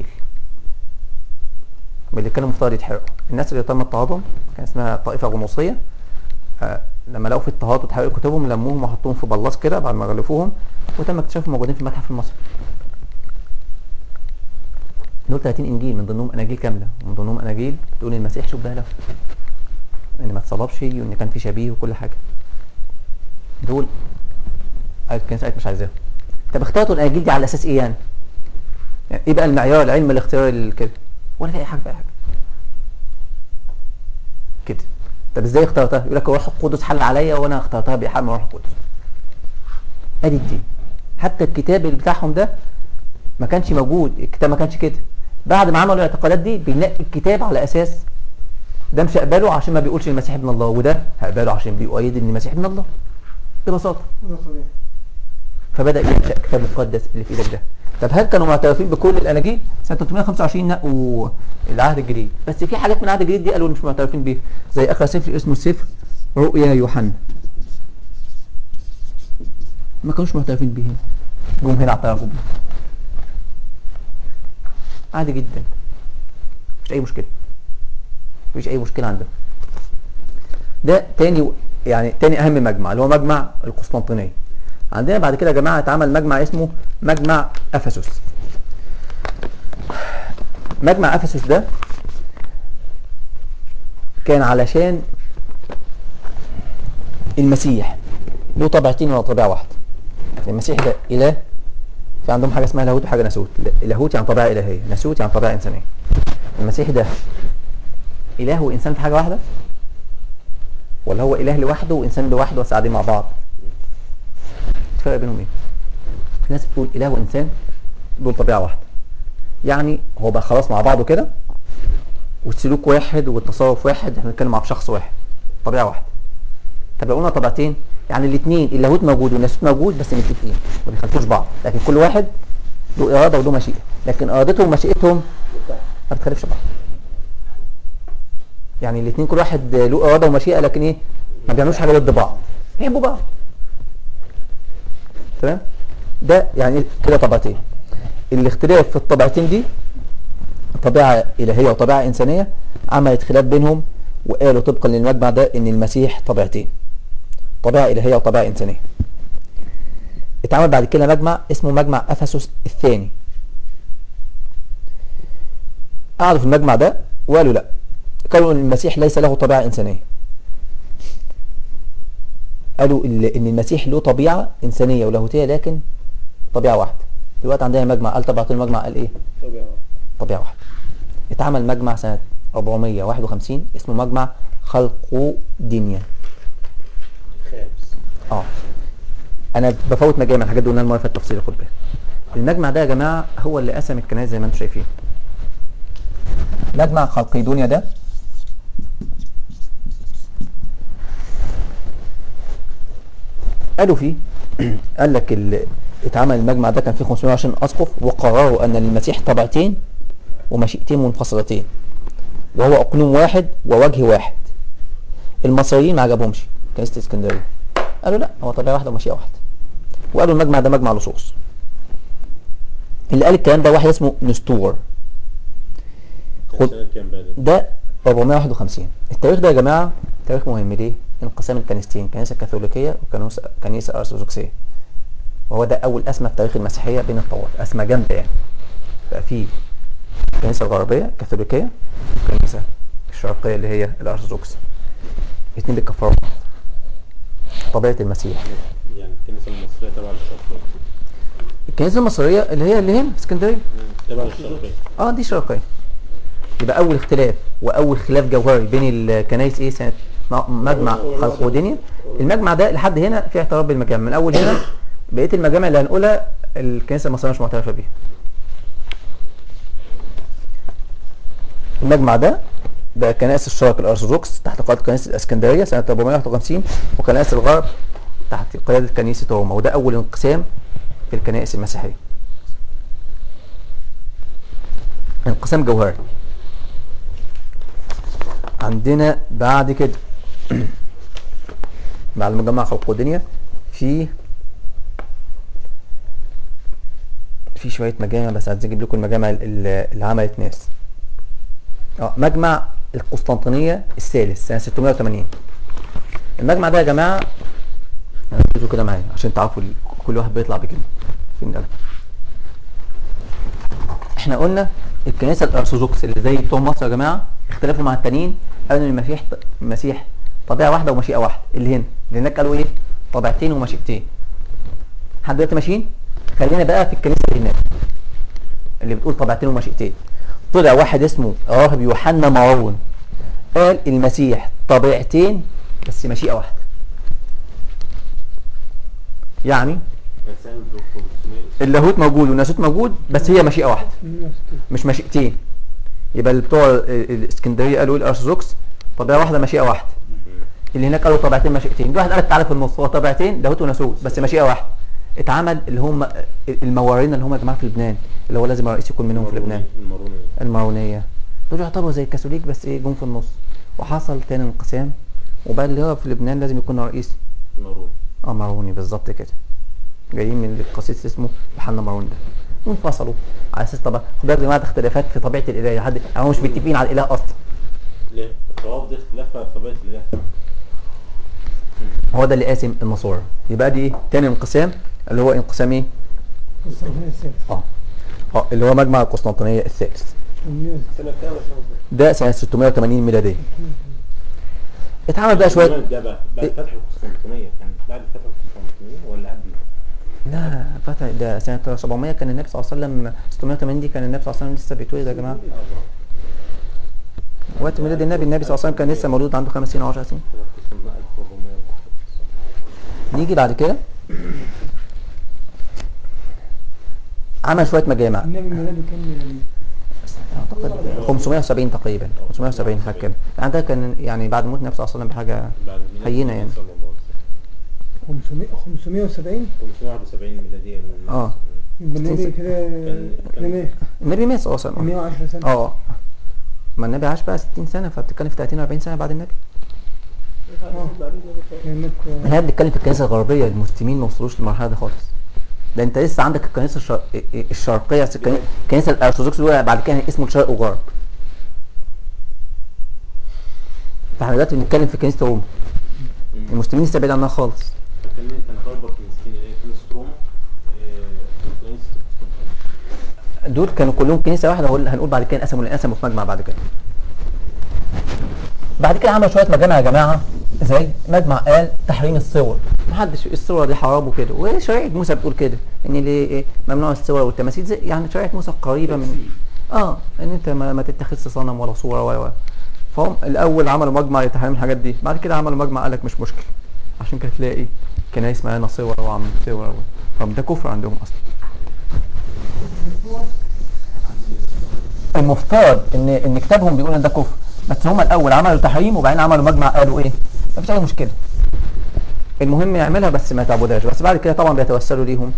من اللي كانوا مفترض يتحرقوا الناس اللي تم اضطهادهم كان اسمها طائفه غنوصيه آه، لما لقوا في اضطهاد وتحرقوا كتبهم لموهم وحطوهم في بلاص كده بعد ما غلفوهم وتم اكتشافهم موجودين في المتحف المصري دول 30 انجيل من ضمنهم اناجيل كامله ومن ضمنهم اناجيل تقول المسيح شبه له ان ما اتصلبش وان كان في شبيه وكل حاجه دول قالت الكنيسه قالت مش عايزاهم طب اخترتوا الاناجيل دي على اساس ايه يعني؟ يعني ايه بقى المعيار العلم الاختيار ال- كده ولا في اي حاجه في اي حاجه كده طب ازاي اخترتها يقول لك الروح القدس حل عليا وانا اخترتها بإيحاء من الروح القدس ادي الدين حتى الكتاب اللي بتاعهم ده ما كانش موجود الكتاب ما كانش كده بعد ما عملوا الاعتقادات دي بينقي الكتاب على اساس ده مش هقبله عشان ما بيقولش المسيح ابن الله وده هقبله عشان بيؤيد ان المسيح ابن الله ببساطه ده طبيعي فبدا ينشا الكتاب المقدس اللي في ايدك ده طب هل كانوا معترفين بكل الاناجيل سنه 325 نقوا العهد الجديد بس في حاجات من العهد الجديد دي قالوا مش معترفين بيها زي اخر سفر اسمه سفر رؤيا يوحنا ما كانوش معترفين بيه جم هنا اعترفوا بيه عادي جدا مفيش اي مشكله مفيش اي مشكله عندهم ده تاني يعني تاني اهم مجمع اللي هو مجمع القسطنطينيه عندنا بعد كده يا جماعه اتعمل مجمع اسمه مجمع افسس مجمع افسس ده كان علشان المسيح له طبيعتين ولا طبيعه واحده المسيح ده اله في عندهم حاجه اسمها لاهوت وحاجه ناسوت لاهوت يعني طبيعه الهيه ناسوت يعني طبيعه انسانيه المسيح ده اله وانسان في حاجه واحده ولا هو اله لوحده وانسان لوحده بس قاعدين مع بعض الفرق بينهم ايه في ناس بتقول اله وانسان دول طبيعه واحده يعني هو بقى خلاص مع بعضه كده والسلوك واحد والتصرف واحد احنا بنتكلم مع شخص واحد طبيعه واحده طب لو قلنا طبيعتين يعني الاثنين اللاهوت موجود والناسوت موجود بس متفقين ما بيخالفوش بعض لكن كل واحد له اراده وله مشيئه لكن ارادتهم ومشيئتهم ما بتخالفش بعض يعني الاثنين كل واحد له اراده ومشيئه لكن ايه ما بيعملوش حاجه ضد بعض بيحبوا بعض تمام ده يعني كده طبيعتين الاختلاف في الطبيعتين دي طبيعه الهيه وطبيعه انسانيه عملت خلاف بينهم وقالوا طبقا للمجمع ده ان المسيح طبيعتين طبيعه الهيه وطبيعه انسانيه اتعمل بعد كده مجمع اسمه مجمع افسس الثاني قعدوا في المجمع ده وقالوا لا قالوا ان المسيح ليس له طبيعه انسانيه قالوا ال- ان المسيح له طبيعه انسانيه ولاهوتيه لكن طبيعه واحده دلوقتي عندنا مجمع قال طبعا المجمع قال ايه طبيعة طبيعه واحده اتعمل مجمع سنه 451 اسمه مجمع خلقودينيا خامس اه انا بفوت مجامع الحاجات دي قلنا المره اللي فاتت تفصيل خد بالك المجمع ده يا جماعه هو اللي قسم الكنائس زي ما انتم شايفين مجمع خلقيدونيا ده قالوا فيه قال لك ال... اتعمل المجمع ده كان فيه 520 اسقف وقرروا ان للمسيح طبيعتين ومشيئتين منفصلتين وهو اقنوم واحد ووجه واحد المصريين ما عجبهمش كنيسه اسكندريه قالوا لا هو طبيعه واحده ومشيئه واحده وقالوا المجمع ده مجمع لصوص اللي قال الكلام ده واحد اسمه نستور كان خد- سنة كام بقى ده؟ ده 451 التاريخ ده يا جماعه تاريخ مهم ليه؟ انقسام الكنيستين كنيسه كاثوليكيه وكنيسه كنيسه ارثوذكسيه وهو ده اول اسمى في تاريخ المسيحيه بين الطوائف اسمى جامده يعني بقى في الكنيسه الغربيه كاثوليكيه والكنيسه الشرقيه اللي هي الارثوذكس الاثنين بيكفروا بعض. طبيعه المسيح يعني الكنيسة المصرية تبع للشرقية الكنيسه المصريه اللي هي اللي هنا في اسكندريه تبع للشرقية اه دي شرقية يبقى اول اختلاف واول خلاف جوهري بين الكنائس ايه سنه م- مجمع خلقودينيا المجمع ده لحد هنا في اعتراف بالمجامع من اول هنا بقيه المجامع اللي هنقولها الكنيسه المصريه مش معترفه بيها المجمع ده ده كنائس الشرق الارثوذكس تحت قياده كنيسه الاسكندريه سنه 451 وكنائس الغرب تحت قياده كنيسه روما وده اول انقسام في الكنائس المسيحيه انقسام جوهري عندنا بعد كده بعد مجمع خلقودنيا في في شويه مجامع بس عايز اجيب لكم المجامع اللي اللي عملت ناس اه مجمع القسطنطينيه الثالث سنه 680 المجمع ده يا جماعه ركزوا كده معايا عشان تعرفوا ال- كل واحد بيطلع بكلمه فين القلم احنا قلنا الكنيسه الارثوذكس اللي زي بتوع مصر يا جماعه اختلفوا مع التانيين قالوا ان المسيح المسيح طبيعه واحده ومشيئه واحده اللي هنا اللي هناك قالوا ايه طبيعتين ومشيئتين لحد دلوقتي ماشيين خلينا بقى في الكنيسه اللي هناك اللي بتقول طبيعتين ومشيئتين طلع واحد اسمه راهب يوحنا مارون قال المسيح طبيعتين بس مشيئه واحده يعني كان البروفورسيمية اللاهوت موجود والناسوت موجود بس هي مشيئه واحده مش مشيئتين يبقى اللي بتوع ال- ال- الاسكندريه قالوا ايه الارثوذكس طبيعه واحده مشيئه واحده اللي هناك قالوا طبيعتين مشيئتين في واحد قال تعالى في النص هو طبيعتين لاهوت وناسوت بس مشيئه واحده اتعمل اللي هم الموارين اللي هم يا جماعه في لبنان اللي هو لازم الرئيس يكون منهم في لبنان المارونية المارونيه دول يعتبروا زي الكاثوليك بس ايه جم في النص وحصل تاني انقسام وبقى اللي هو في لبنان لازم يكون رئيس المارون اه ماروني بالظبط كده جايين من القسيس اسمه يوحنا ماروني ده وانفصلوا على اساس طبعا خد بالك يا جماعه ده اختلافات في طبيعه الاله حد هم مش متفقين على الاله اصلا ليه؟ الطواف دي اختلافها في طبيعة الإله هو ده اللي قاسم النصارى يبقى دي ايه تاني انقسام اللي هو انقسام ايه قسطنطينية الثالث اه اه اللي هو مجمع القسطنطينيه الثالث سنة كام يا شباب؟ ده سنه 680 ميلاديه اتعمل بقى شويه ده بقى بعد فتح القسطنطينية كان بعد فتح القسطنطينية ولا قبل؟ لا فتح ده سنه 700 كان النبي صلى الله عليه وسلم 680 دي كان النبي صلى الله عليه وسلم لسه بيتولد يا جماعه وقت ميلاد النبي النبي صلى الله عليه وسلم كان لسه مولود عنده خمس سنين او 10 سنين كده القسطنطينية 1400 نيجي بعد كده عمل شويه مجامع النبي ميلاده كان اعتقد 570 تقريبا 570 حاجه كده يعني ده كان يعني بعد موت النبي صلى الله عليه وسلم بحاجه بعد ميلاد هينة النبي يعني. صلى الله عليه وسلم 500 570 571 ميلادية من آه. يبقى النبي كده كان- كان- كان ايه؟ النبي مات صلى الله عليه وسلم 110 سنة اه ما النبي عاش بقى 60 سنه فبتتكلم في 30 40 سنه بعد النبي كان مات احنا بنتكلم في الكنيسه الغربيه المسلمين ما وصلوش للمرحله دي خالص ده انت لسه عندك الكنيسه الشر... الشرقيه بس الكني- الكنيسه الارثوذكس دول بعد كده اسمه الشرق وغرب فاحنا دلوقتي بنتكلم في كنيسه روما المسلمين لسه بعيد عنها خالص فكان كان خربط كنيستين اللي هي كنيسة روما آه، وكنيسة القسطنطينية دول كانوا كلهم كنيسه واحده هقول هنقول بعد كده انقسموا انقسموا في مجمع بعد كده بعد كده عمل شويه مجامع يا جماعه زي مجمع قال تحريم الصور محدش الصور دي حرام وكده وشريعه موسى بتقول كده ان ليه إيه ممنوع الصور والتماثيل زي يعني شريعه موسى قريبه من اه ان انت ما, ما تتخذش صنم ولا صوره ولا ولا فهم الاول عملوا مجمع لتحريم الحاجات دي بعد كده عملوا مجمع قال لك مش مشكله عشان كده تلاقي كنايس مليانه صور وعم صور طب ده كفر عندهم اصلا المفترض ان ان كتابهم بيقول ان ده كفر بس هم الاول عملوا تحريم وبعدين عملوا مجمع قالوا ايه مفيش اي مشكله المهم يعملها بس ما تعبدهاش بس بعد كده طبعا بيتوسلوا ليهم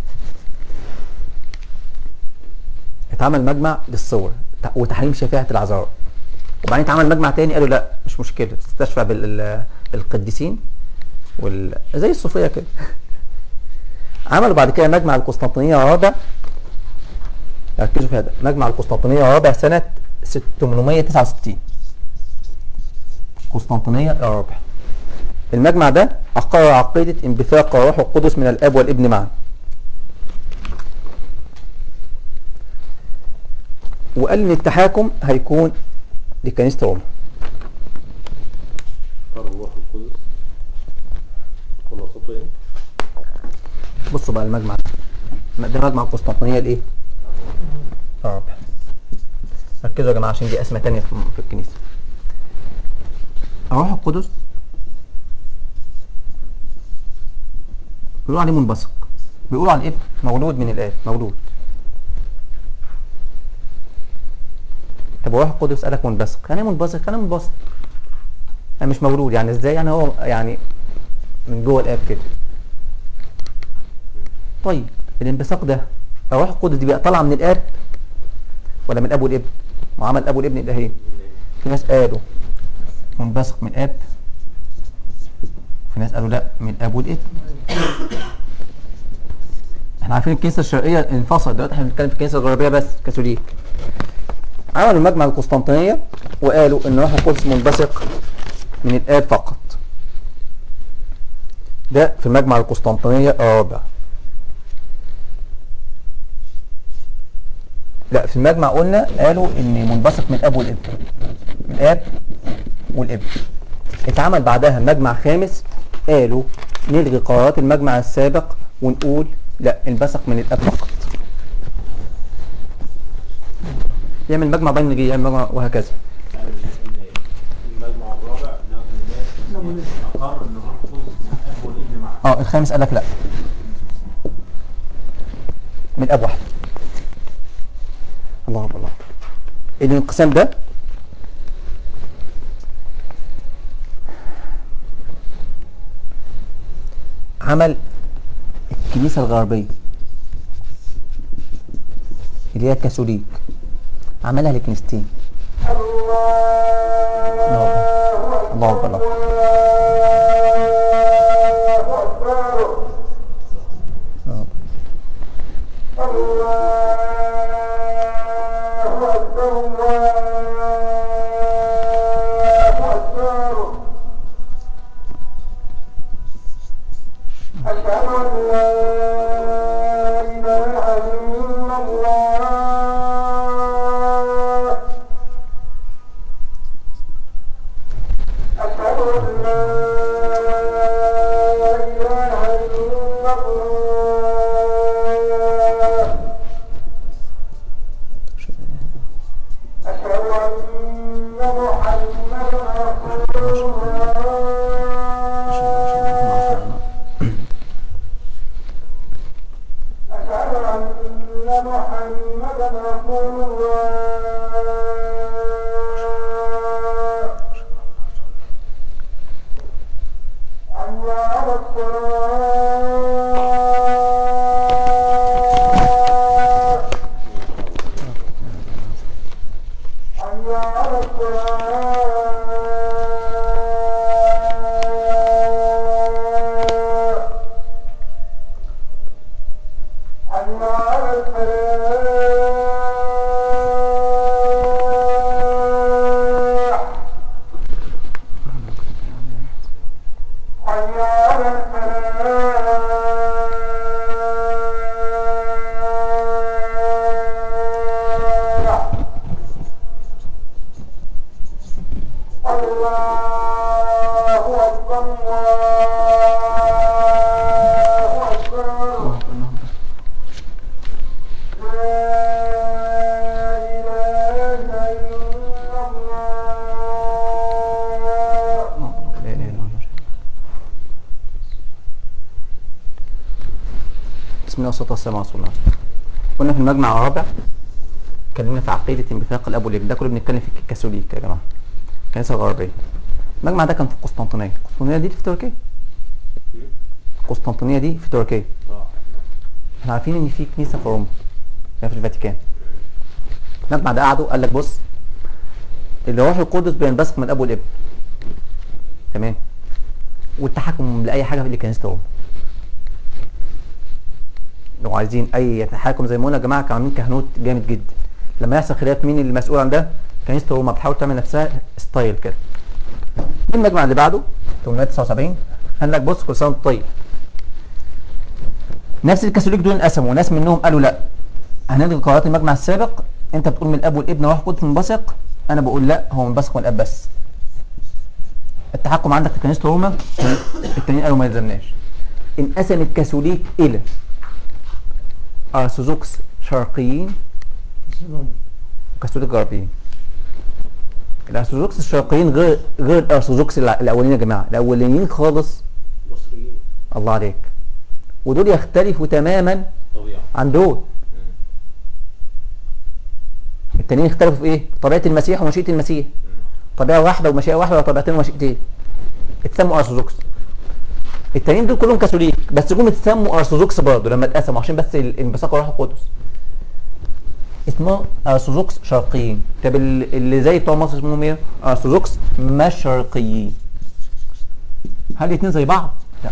اتعمل مجمع للصور ت- وتحريم شفاعة العذراء وبعدين اتعمل مجمع تاني قالوا لا مش مشكله تستشفع بال- بالقديسين وال... زي الصوفيه كده عملوا بعد كده مجمع القسطنطينيه الرابع ركزوا في هذا مجمع القسطنطينيه الرابع سنه 869 قسطنطينيه الرابع المجمع ده أقر عقيدة انبثاق الروح القدس من الأب والابن معا وقال إن التحاكم هيكون لكنيسة روما قال الروح القدس خلاصته ايه؟ بصوا بقى المجمع ده ده مجمع القسطنطينية الإيه؟ الرابع ركزوا يا جماعة عشان دي أسماء تانية في في الكنيسة الروح القدس بيقولوا عليه منبثق بيقولوا عن الابن مولود من الاب مولود طب وروح القدس قالك منبثق يعني ايه منبثق يعني منبثق يعني مش مولود يعني ازاي يعني هو يعني من جوه الاب كده طيب الانبثاق ده الروح القدس دي بقى طالعه من الاب ولا من الاب والابن وعمل الاب والابن الهين في ناس قالوا منبثق من الاب في ناس قالوا لا من الاب والابن احنا عارفين الكنيسه الشرقيه انفصل دلوقتي احنا بنتكلم في الكنيسه الغربيه بس كاثوليك عملوا المجمع القسطنطينيه وقالوا ان روح القدس منبثق من الاب فقط ده في المجمع القسطنطينيه الرابع لا في المجمع قلنا قالوا ان منبثق من الاب والابن من الاب والابن اتعمل بعدها مجمع خامس قالوا نلغي قرارات المجمع السابق ونقول لا انبثق من الاب فقط يعمل مجمع بين نجي يعمل مجمع وهكذا يعني المجمع الرابع ناخد الناس اقر ان الروح القدس مع الاب والابن مع اه الخامس قال لك لا من الاب واحد الله أكبر الله الانقسام ده عمل الكنيسة الغربية اللي هي الكاثوليك عملها لكنيستين الله أكبر الله أكبر الله آه. أشهد أن لا إله إلا الله أشهد أن لا إله إلا الله أشهد أن محمدا رسول الله أشهد أن محمدا رسول الله حي على الصلاة حي على الصلاة حي على الفلاح حي على الفلاح الله أكبر الله أكبر لا إله إلا الله لا إله إلا الله بسم الله والصلاة والسلام على رسول الله قلنا في المجمع الرابع اتكلمنا في عقيدة انبثاق الأب والابن ده كله بنتكلم في الكاثوليك يا جماعة الكنيسة الغربية المجمع ده كان في القسطنطينية القسطنطينية دي في تركيا القسطنطينية دي في تركيا اه احنا عارفين ان في كنيسة في روما هي في الفاتيكان المجمع ده قعدوا قال لك بص الروح القدس بينبثق من الاب والابن تمام والتحكم لاي حاجه في كنيسه روما لو عايزين اي تحاكم زي ما قلنا يا جماعه كانوا عاملين كهنوت جامد جدا لما يحصل خلاف مين اللي مسؤول عن ده كنيسه روما بتحاول تعمل نفسها ستايل كده المجمع اللي بعده 879 قال لك بص كل سنه وانت طيب نفس الكاثوليك دول انقسموا وناس منهم قالوا لا هنلغي قرارات المجمع السابق انت بتقول من الاب والابن روح قدس منبثق انا بقول لا هو منبثق من الاب بس التحكم عندك في كنيسه روما التانيين قالوا ما يلزمناش انقسم الكاثوليك الى ارثوذكس شرقيين وكاثوليك غربيين الارثوذكس الشرقيين غير غير الارثوذكس الع- الاولين يا جماعه الاولين خالص مصريين الله عليك ودول يختلفوا تماما طبيعة عن دول مم. التانيين اختلفوا في ايه طبيعه المسيح ومشيئه المسيح مم. طبيعه واحده ومشيئه واحده ولا طبيعتين ومشيئتين اتسموا ارثوذكس التانيين دول كلهم كاثوليك بس جم اتسموا ارثوذكس برضه لما اتقسموا عشان بس ال- انبثاق الروح القدس اسمه ارثوذكس شرقيين طب ال- اللي زي بتوع مصر اسمهم ايه ارثوذكس مشرقيين هل الاثنين زي بعض لا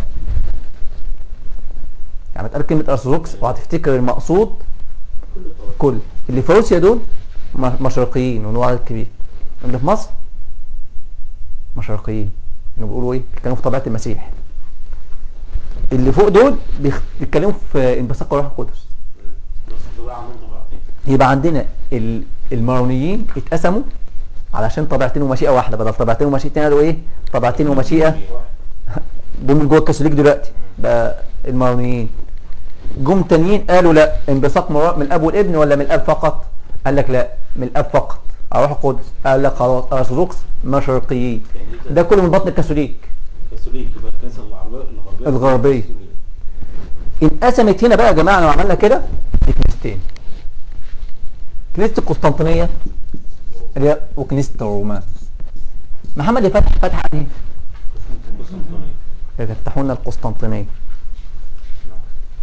يعني اتقال كلمه ارثوذكس وهتفتكر المقصود كل طبيعة كل اللي في روسيا دول م- مشرقيين ونوع عدد كبير اللي في مصر مشرقيين انه بيقولوا ايه بيتكلموا في طبيعه المسيح اللي فوق دول بيخ- بيتكلموا في انبثاق الروح القدس مم. بس الطبيعة من طبيعتين يبقى عندنا ال- المارونيين اتقسموا علشان طبيعتين ومشيئه واحده بدل طبيعتين ومشيئتين قالوا ايه طبيعتين ومشيئه دول من جوه الكاثوليك دلوقتي بقى المارونيين جم تانيين قالوا لا انبثاق مرا- من الاب والابن ولا من الاب فقط قال لك لا من الاب فقط على روح القدس قال لك خلاص ارثوذكس مشرقيين يعني ده كله من بطن الكاثوليك كاثوليك يبقى الكنيسة العربية الغربية الغربية. كاثوليك. انقسمت هنا بقى يا جماعه لو عملنا كده لكنيستين كنيسه القسطنطينيه اللي هي وكنيسه روما محمد اللي فتح فتح ايه؟ قسطنطينية. يفتحون القسطنطينيه نعم.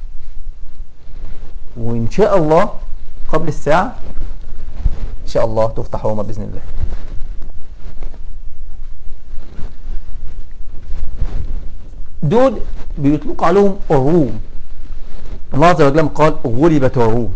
وان شاء الله قبل الساعه ان شاء الله تفتح روما باذن الله دول بيطلق عليهم الروم الله عز وجل قال غلبت الروم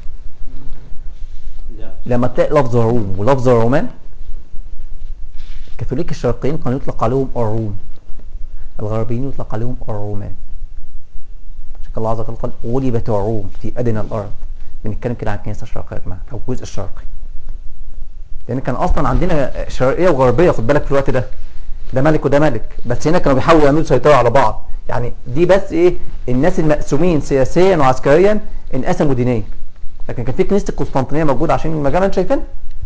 لا لما تلاقي لفظ الروم ولفظ الرومان الكاثوليك الشرقيين كانوا يطلق عليهم الروم الغربيين يطلق عليهم الرومان عشان كده الله عز وجل قال غلبت الروم في ادنى الارض بنتكلم كده عن الكنيسه الشرقيه يا جماعه او الجزء الشرقي لان كان اصلا عندنا شرقيه وغربيه خد بالك في الوقت ده ده ملك وده ملك بس هنا كانوا بيحاولوا يعملوا سيطره على بعض يعني دي بس ايه الناس المقسومين سياسيا وعسكريا انقسموا دينيا لكن كان في كنيسه القسطنطينيه موجوده عشان المجال اللي انت شايفينها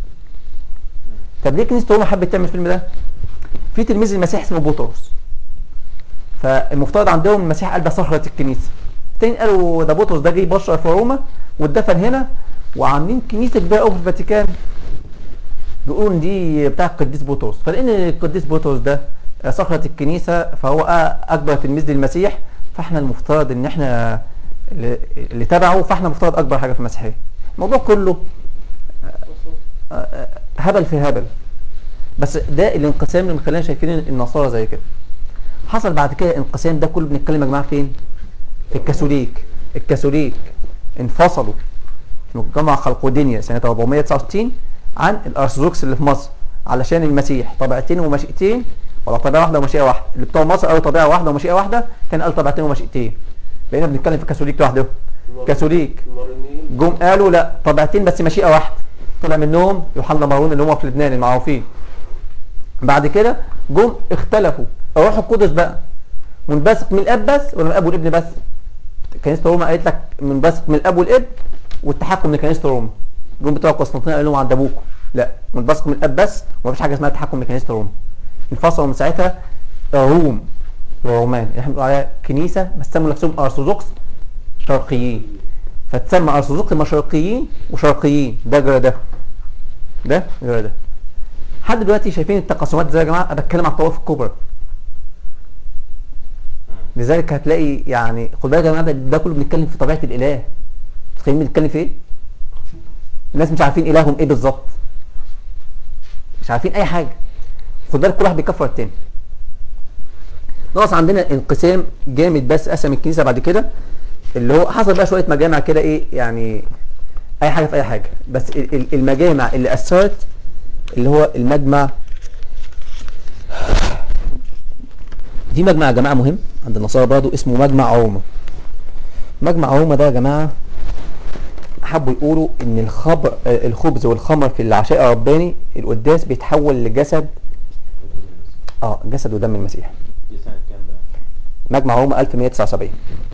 طب ليه كنيسه روما حبت تعمل الفيلم ده في تلميذ المسيح اسمه بطرس فالمفترض عندهم المسيح قال ده صخره الكنيسه التاني قالوا ده بطرس ده جه بشر في روما واتدفن هنا وعاملين كنيسه كبيره قوي في الفاتيكان بيقولوا ان دي بتاع القديس بطرس فلان القديس بطرس ده صخره الكنيسه فهو اكبر تلميذ للمسيح فاحنا المفترض ان احنا اللي اللي تبعه فاحنا المفترض اكبر حاجه في المسيحيه الموضوع كله آه، آه، هبل في هبل بس ده الانقسام اللي مخلينا شايفين النصارى زي كده حصل بعد كده الانقسام ده كله بنتكلم يا جماعه فين في الكاثوليك الكاثوليك انفصلوا في جامعة خلقودينيا سنة 469 عن الأرثوذكس اللي في مصر علشان المسيح طبيعتين ومشيئتين ولا طبيعة واحدة ومشيئة واحدة اللي بتوع مصر قالوا طبيعة واحدة ومشيئة واحدة كان قال طبيعتين ومشيئتين بقينا بنتكلم في كاثوليك لوحده كاثوليك المارونيين جم قالوا لا طبيعتين بس مشيئة واحدة طلع منهم يوحنا مارون اللي هم في لبنان المعروفين بعد كده جم اختلفوا الروح القدس بقى منبثق من الاب بس ولا من الاب والابن بس كنيسه روما قالت لك منبثق من الاب والابن والتحكم من كنيسه روما جم بتوع قسطنطينيه قالوا لهم عند ابوكم لا منبثق من الاب بس ومفيش حاجه اسمها تحكم من كنيسه روما انفصلوا من ساعتها الروم والرومان احنا بنقول عليها كنيسه بس سموا نفسهم ارثوذكس شرقيين فتسمى ارثوذكس مشرقيين وشرقيين ده غير ده ده غير ده لحد دلوقتي شايفين التقسمات زي يا جماعه انا بتكلم عن الطوائف الكبرى لذلك هتلاقي يعني خد بالك يا جماعه ده, ده كله بنتكلم في طبيعه الاله متخيلين بنتكلم في ايه؟ الناس مش عارفين الههم ايه بالظبط مش عارفين اي حاجه خد بالك كل واحد بيكفر التاني ناقص عندنا انقسام جامد بس قسم الكنيسه بعد كده اللي هو حصل بقى شويه مجامع كده ايه يعني اي حاجه في اي حاجه بس ال- ال- المجامع اللي اثرت اللي هو المجمع في مجمع يا جماعه مهم عند النصارى برضه اسمه مجمع روما مجمع روما ده يا جماعه حبوا يقولوا ان الخبر آه، الخبز والخمر في العشاء الرباني القداس بيتحول لجسد اه جسد ودم المسيح دي سنة كام بقى؟ مجمع روما 1179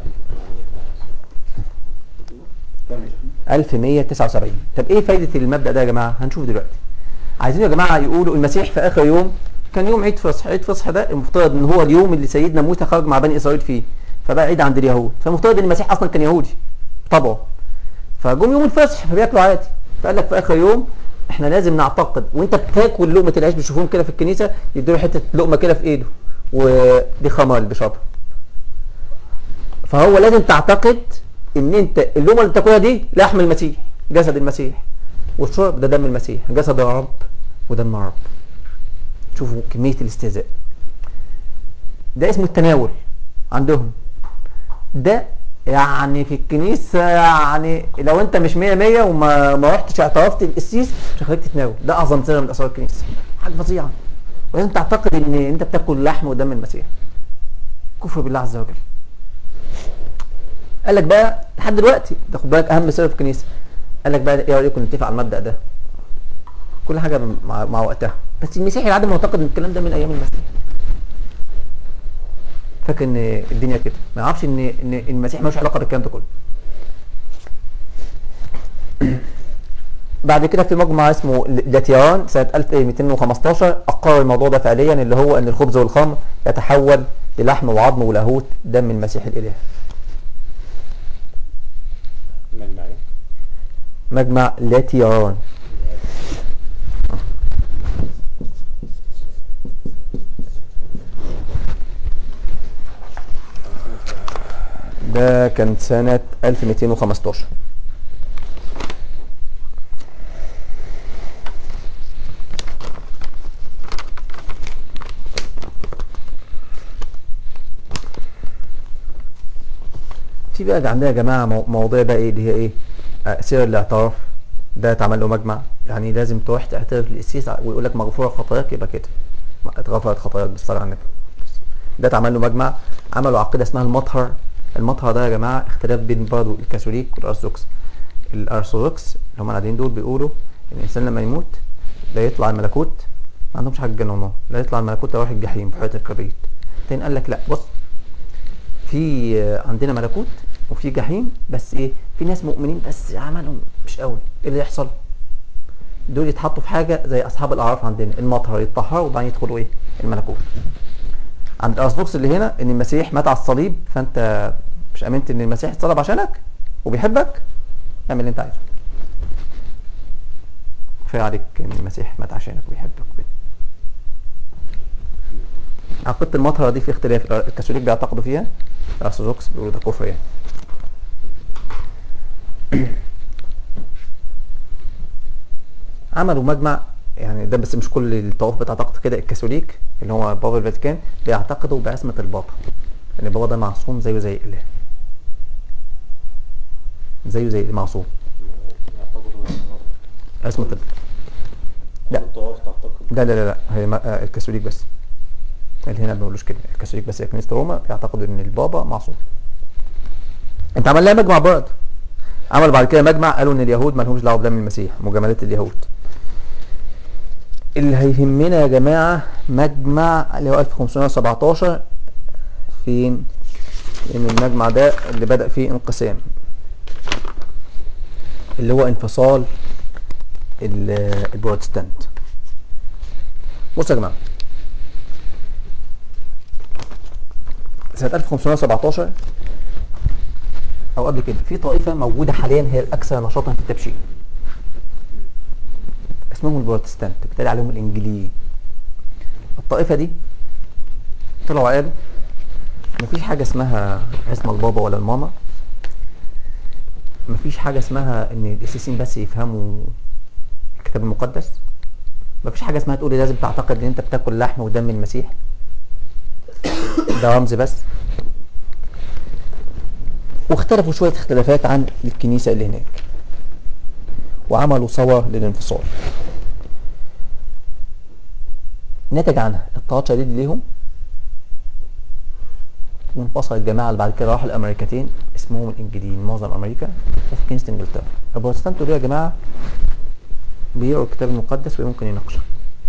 كام يا شيخ؟ 1179 طب ايه فايده المبدا ده يا جماعه هنشوف دلوقتي عايزين يا جماعه يقولوا المسيح في اخر يوم كان يوم عيد فصح عيد فصح ده المفترض ان هو اليوم اللي سيدنا موسى خرج مع بني اسرائيل فيه فبقى عيد عند اليهود فالمفترض ان المسيح اصلا كان يهودي طبعه فجم يوم الفصح فبياكلوا عادي فقال لك في اخر يوم احنا لازم نعتقد وانت بتاكل لقمه العيش بتشوفهم كده في الكنيسه يدوا حته لقمه كده في ايده ودي خمر اللي بيشربها فهو لازم تعتقد ان انت اللقمه اللي بتاكلها دي لحم المسيح جسد المسيح والشرب ده دم المسيح جسد الرب ودم الرب شوفوا كميه الاستهزاء ده اسمه التناول عندهم ده يعني في الكنيسة يعني لو انت مش مية مية وما ما رحتش اعترفت القسيس مش هخليك تتناول ده اعظم سر من اسرار الكنيسة حاجة فظيعة ولازم تعتقد ان انت بتاكل لحم ودم المسيح كفر بالله عز وجل قال لك بقى لحد دلوقتي ده خد بالك اهم سر في الكنيسة قال لك بقى ايه رايكم نتفق على المبدأ ده كل حاجة مع, مع وقتها بس المسيحي العادي معتقد ان الكلام ده من ايام المسيح فاكر ان الدنيا كده ما يعرفش ان ان المسيح ملوش علاقه بالكلام ده كله بعد كده في مجمع اسمه لاتيان سنه 1215 اقر الموضوع ده فعليا اللي هو ان الخبز والخمر يتحول للحم وعظم ولاهوت دم المسيح الاله مجمعين مجمع لاتيان ده كان سنة 1215 في بقى عندنا يا جماعة مو- مواضيع بقى ايه اللي هي ايه آه، سر الاعتراف ده اتعمل له مجمع يعني لازم تروح تعترف للقسيس ويقول لك مغفورة خطاياك يبقى كده اتغفرت خطاياك بالصلاة على النبي ده اتعمل له مجمع عملوا عقيدة اسمها المطهر المطهر ده يا جماعة اختلاف بين برضه الكاثوليك والارثوذكس الارثوذكس اللي هم قاعدين دول بيقولوا ان الانسان لما يموت لا يطلع الملكوت ما عندهمش حاجة جنة ونار لا يطلع الملكوت لا يروح الجحيم بحيرة الكبريت تاني قال لك لا بص في آه، عندنا ملكوت وفي جحيم بس ايه في ناس مؤمنين بس عملهم مش قوي ايه اللي يحصل دول يتحطوا في حاجه زي اصحاب الاعراف عندنا المطهر يتطهروا وبعدين يدخلوا ايه الملكوت عند الارثوذكس اللي هنا ان المسيح مات على الصليب فانت مش امنت ان المسيح اتصلب عشانك وبيحبك اعمل اللي انت عايزه كفايه عليك ان المسيح مات عشانك وبيحبك وكده عقيدة المطهرة دي في اختلاف الكاثوليك بيعتقدوا فيها الارثوذكس بيقولوا ده كفر يعني عملوا مجمع يعني ده بس مش كل الطوائف بتعتقد كده الكاثوليك اللي هو بابا الفاتيكان بيعتقدوا بعصمة البابا ان البابا ده معصوم زيه زي الاله زيه زي المعصوم يعتقدوا ان هو عصمة ال- لا. كل الطوائف تعتقد لا لا لا لا هي ما- آه، الكاثوليك بس اللي هنا ما بيقولوش كده الكاثوليك بس كنيسة روما بيعتقدوا ان البابا معصوم انت عمل لها مجمع برضه عملوا بعد كده مجمع قالوا ان اليهود ما لهمش دعوه بدم المسيح مجاملات اليهود اللي هيهمنا يا جماعه مجمع اللي هو 1517 فين لان المجمع ده اللي بدأ فيه انقسام اللي هو انفصال ال- البروتستانت بصوا يا جماعه سنة 1517 أو قبل كده في طائفة موجودة حاليا هي الأكثر نشاطا في التبشير اسمهم البروتستانت بيتقال عليهم الإنجليين الطائفة دي طلعوا قالوا مفيش حاجة اسمها اسم البابا ولا الماما مفيش حاجة اسمها إن القسيسين بس يفهموا الكتاب المقدس مفيش حاجة اسمها تقولي لازم تعتقد إن أنت بتاكل لحم ودم المسيح ده رمز بس واختلفوا شوية اختلافات عن الكنيسة اللي هناك وعملوا ثورة للانفصال نتج عنها اضطهاد شديد ليهم وانفصل الجماعة اللي بعد كده راحوا الأمريكتين اسمهم الإنجليين معظم أمريكا وفي كنيسة إنجلترا البروتستانت دول يا جماعة بيقروا الكتاب المقدس وممكن يناقشوا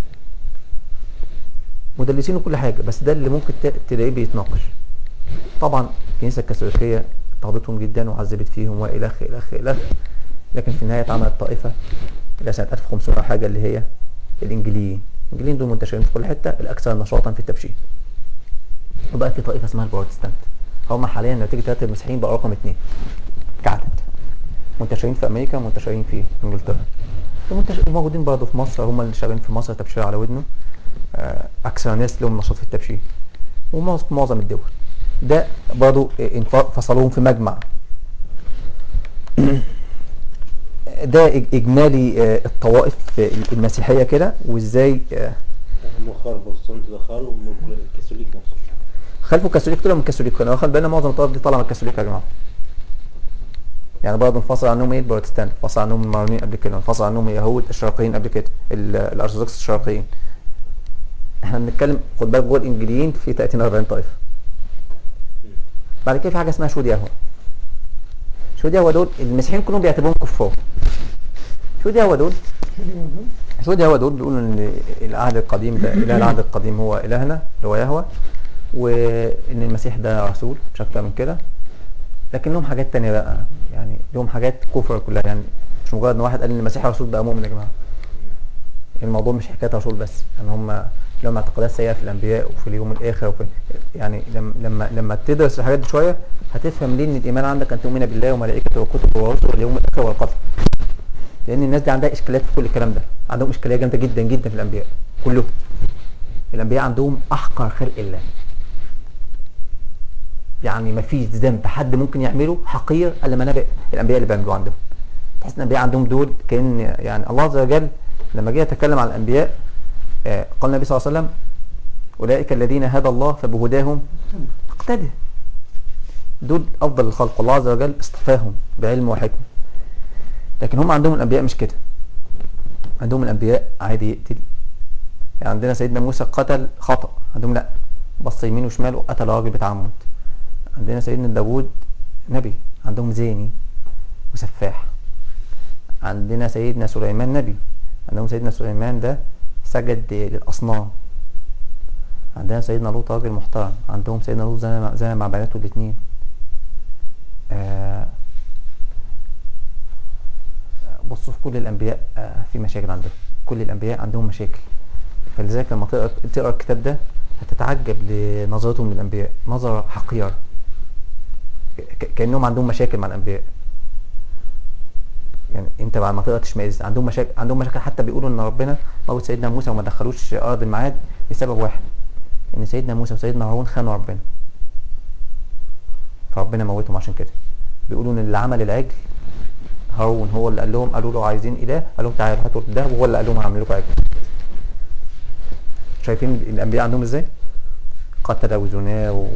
مدلسين وكل حاجة بس ده اللي ممكن ت- تلاقيه بيتناقش طبعا الكنيسة الكاثوليكية اضطهدتهم جدا وعذبت فيهم والى اخره الى اخره الى اخره لكن في النهاية اتعملت طائفة إلى سنة 1500 حاجة اللي هي الإنجليين الإنجليين دول منتشرين في كل حتة الأكثر نشاطا في التبشير وبقى في طائفة اسمها البروتستانت هم حاليا لو تيجي ترتب المسيحيين بقى رقم اثنين كعدد منتشرين في امريكا منتشرين في انجلترا ومنتشر- موجودين برضه في مصر هم اللي شغالين في مصر تبشير على ودنه آه، اكثر ناس لهم نشاط في التبشير ومعظم معظم الدول ده برضه انف- فصلوهم في مجمع ده إج- اجمالي آه، الطوائف المسيحيه كده وازاي آه، هم خرجوا بروتستانت دخلوا من الكاثوليك نفسه خلفوا الكاثوليك طلعوا من الكاثوليك كانوا واخد بالنا معظم الطوائف دي طالعه من الكاثوليك يا جماعه يعني برضه انفصل عنهم ايه البروتستانت انفصل عنهم المارونين قبل كده انفصل عنهم اليهود الشرقيين قبل كده ال- الارثوذكس الشرقيين احنا بنتكلم خد بالك جوه الانجليين في 30 40 طائفه بعد كده في حاجه اسمها شهود يهوه شهود يهوه دول المسيحيين كلهم بيعتبروهم كفار شهود يهوه دول شهود يهوه دول بيقولوا ان العهد القديم ده اله العهد القديم هو الهنا اللي هو يهوه وان المسيح ده رسول مش اكتر من كده لكن لهم حاجات تانية بقى يعني لهم حاجات كفر كلها يعني مش مجرد ان واحد قال ان المسيح رسول بقى مؤمن يا جماعه الموضوع مش حكايه رسول بس يعني هم لهم اعتقادات سيئه في الانبياء وفي اليوم الاخر وفي يعني لما لما لما تدرس الحاجات دي شويه هتفهم ليه ان الايمان عندك ان تؤمن بالله وملائكته وكتبه ورسله واليوم الاخر والقدر لان الناس دي عندها اشكاليات في كل الكلام ده عندهم اشكاليه جامده جدا جدا في الانبياء كلهم الانبياء عندهم احقر خلق الله يعني ما فيش ذنب حد ممكن يعمله حقير الا ما نبأ الانبياء اللي بيعملوه عندهم تحس ان الانبياء عندهم دول كان يعني الله عز وجل لما جه يتكلم عن الانبياء آه، قال النبي صلى الله عليه وسلم اولئك الذين هدى الله فبهداهم اقتدى دول افضل الخلق الله عز وجل اصطفاهم بعلم وحكمه لكن هم عندهم الانبياء مش كده عندهم الانبياء عادي يقتل يعني عندنا سيدنا موسى قتل خطأ عندهم لا بص يمين وشمال وقتل راجل بتعمد عندنا سيدنا داوود نبي عندهم زاني وسفاح عندنا سيدنا سليمان نبي عندهم سيدنا سليمان ده سجد للأصنام عندنا سيدنا لوط راجل محترم عندهم سيدنا لوط زنى مع- زنى مع بناته الاثنين آه بصوا في كل الأنبياء آه في مشاكل عندهم كل الأنبياء عندهم مشاكل فلذلك لما تقرأ تقرأ الكتاب ده هتتعجب لنظرتهم للأنبياء نظرة حقيرة ك- كأنهم عندهم مشاكل مع الأنبياء يعني انت بعد ما تقرا تشمئز عندهم مشاكل عندهم مشاكل حتى بيقولوا ان ربنا موت سيدنا موسى وما دخلوش ارض الميعاد لسبب واحد ان سيدنا موسى وسيدنا هارون خانوا ربنا فربنا موتهم عشان كده بيقولوا ان اللي عمل العجل هارون هو اللي قال لهم قالوا له عايزين اله قال لهم تعالوا هاتوا الذهب وهو اللي قال لهم هعمل لكم عجل شايفين الانبياء عندهم ازاي قتل وزنا و...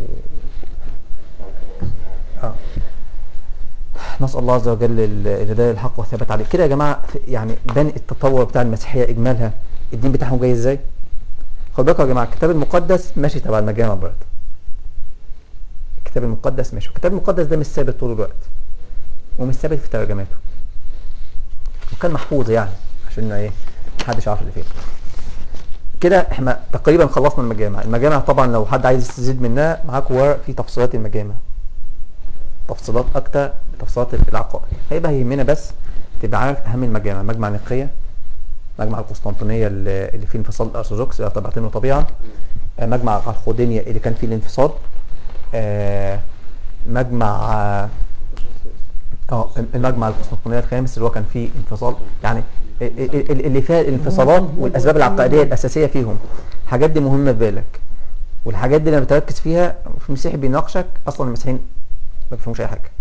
اه نسأل الله عز وجل ال- الهداية الحق والثبات عليه كده يا جماعة في- يعني بان التطور بتاع المسيحية إجمالها الدين بتاعهم جاي إزاي خد بالكم يا جماعة الكتاب المقدس ماشي تبع المجامع برضه الكتاب المقدس ماشي الكتاب المقدس ده مش ثابت طول الوقت ومش ثابت في ترجماته وكان محفوظ يعني عشان ايه محدش عارف اللي فيه كده احنا تقريبا خلصنا المجامع المجامع طبعا لو حد عايز يستزيد منها معاكم ورق فيه تفصيلات المجامع تفصيلات اكتر تفصيلات العقائد هيبقى يهمنا بس تبقى عارف اهم المجامع مجمع نقيه مجمع القسطنطينيه اللي اللي فيه انفصال الارثوذكس اللي هو طبيعتين وطبيعه آه، مجمع الخلخودينيا اللي كان فيه الانفصال آه، مجمع آه، اه المجمع القسطنطينيه الخامس اللي هو كان فيه انفصال يعني ال- ال- ال- اللي فيها الانفصالات والاسباب العقائديه الاساسيه فيهم الحاجات دي مهمه في بالك والحاجات دي لما بتركز فيها في المسيحي بيناقشك اصلا المسيحيين ما بيفهموش اي حاجه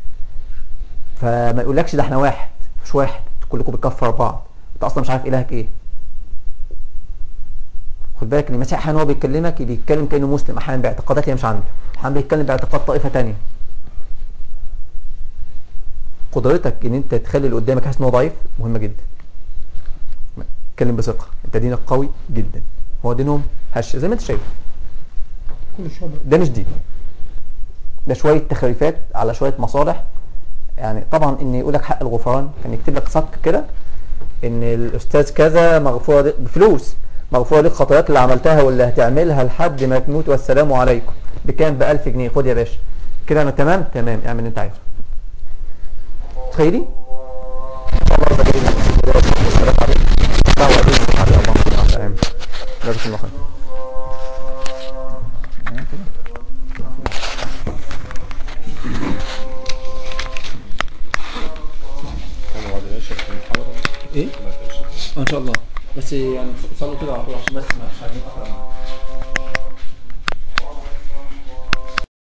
فما يقولكش ده احنا واحد مش واحد كلكم بتكفر بعض انت اصلا مش عارف الهك ايه خد بالك ان المسيح احيانا هو بيكلمك بيتكلم كانه مسلم احيانا باعتقادات هي مش عنده احيانا بيتكلم باعتقاد طائفه تانية قدرتك ان انت تخلي اللي قدامك حاسس ان هو ضعيف مهمه جدا اتكلم بثقه انت دينك قوي جدا هو دينهم هش زي ما انت شايف كل الشعب ده مش دين ده شويه تخريفات على شويه مصالح يعني طبعا ان يقول لك حق الغفران كان يكتب لك صك كده ان الاستاذ كذا مغفوره لك بفلوس مغفوره لك خطاياك اللي عملتها واللي هتعملها لحد ما تموت والسلام عليكم بكام ب 1000 جنيه خد يا باشا كده انا تمام تمام اعمل اللي انت عايزه تخيلي الله عز وجل والسلام عليكم دعوة إليه على الله سبحانه وتعالى جزاكم الله خير ان شاء الله بس يعني صلوا كده على طول عشان بس ما مش عايزين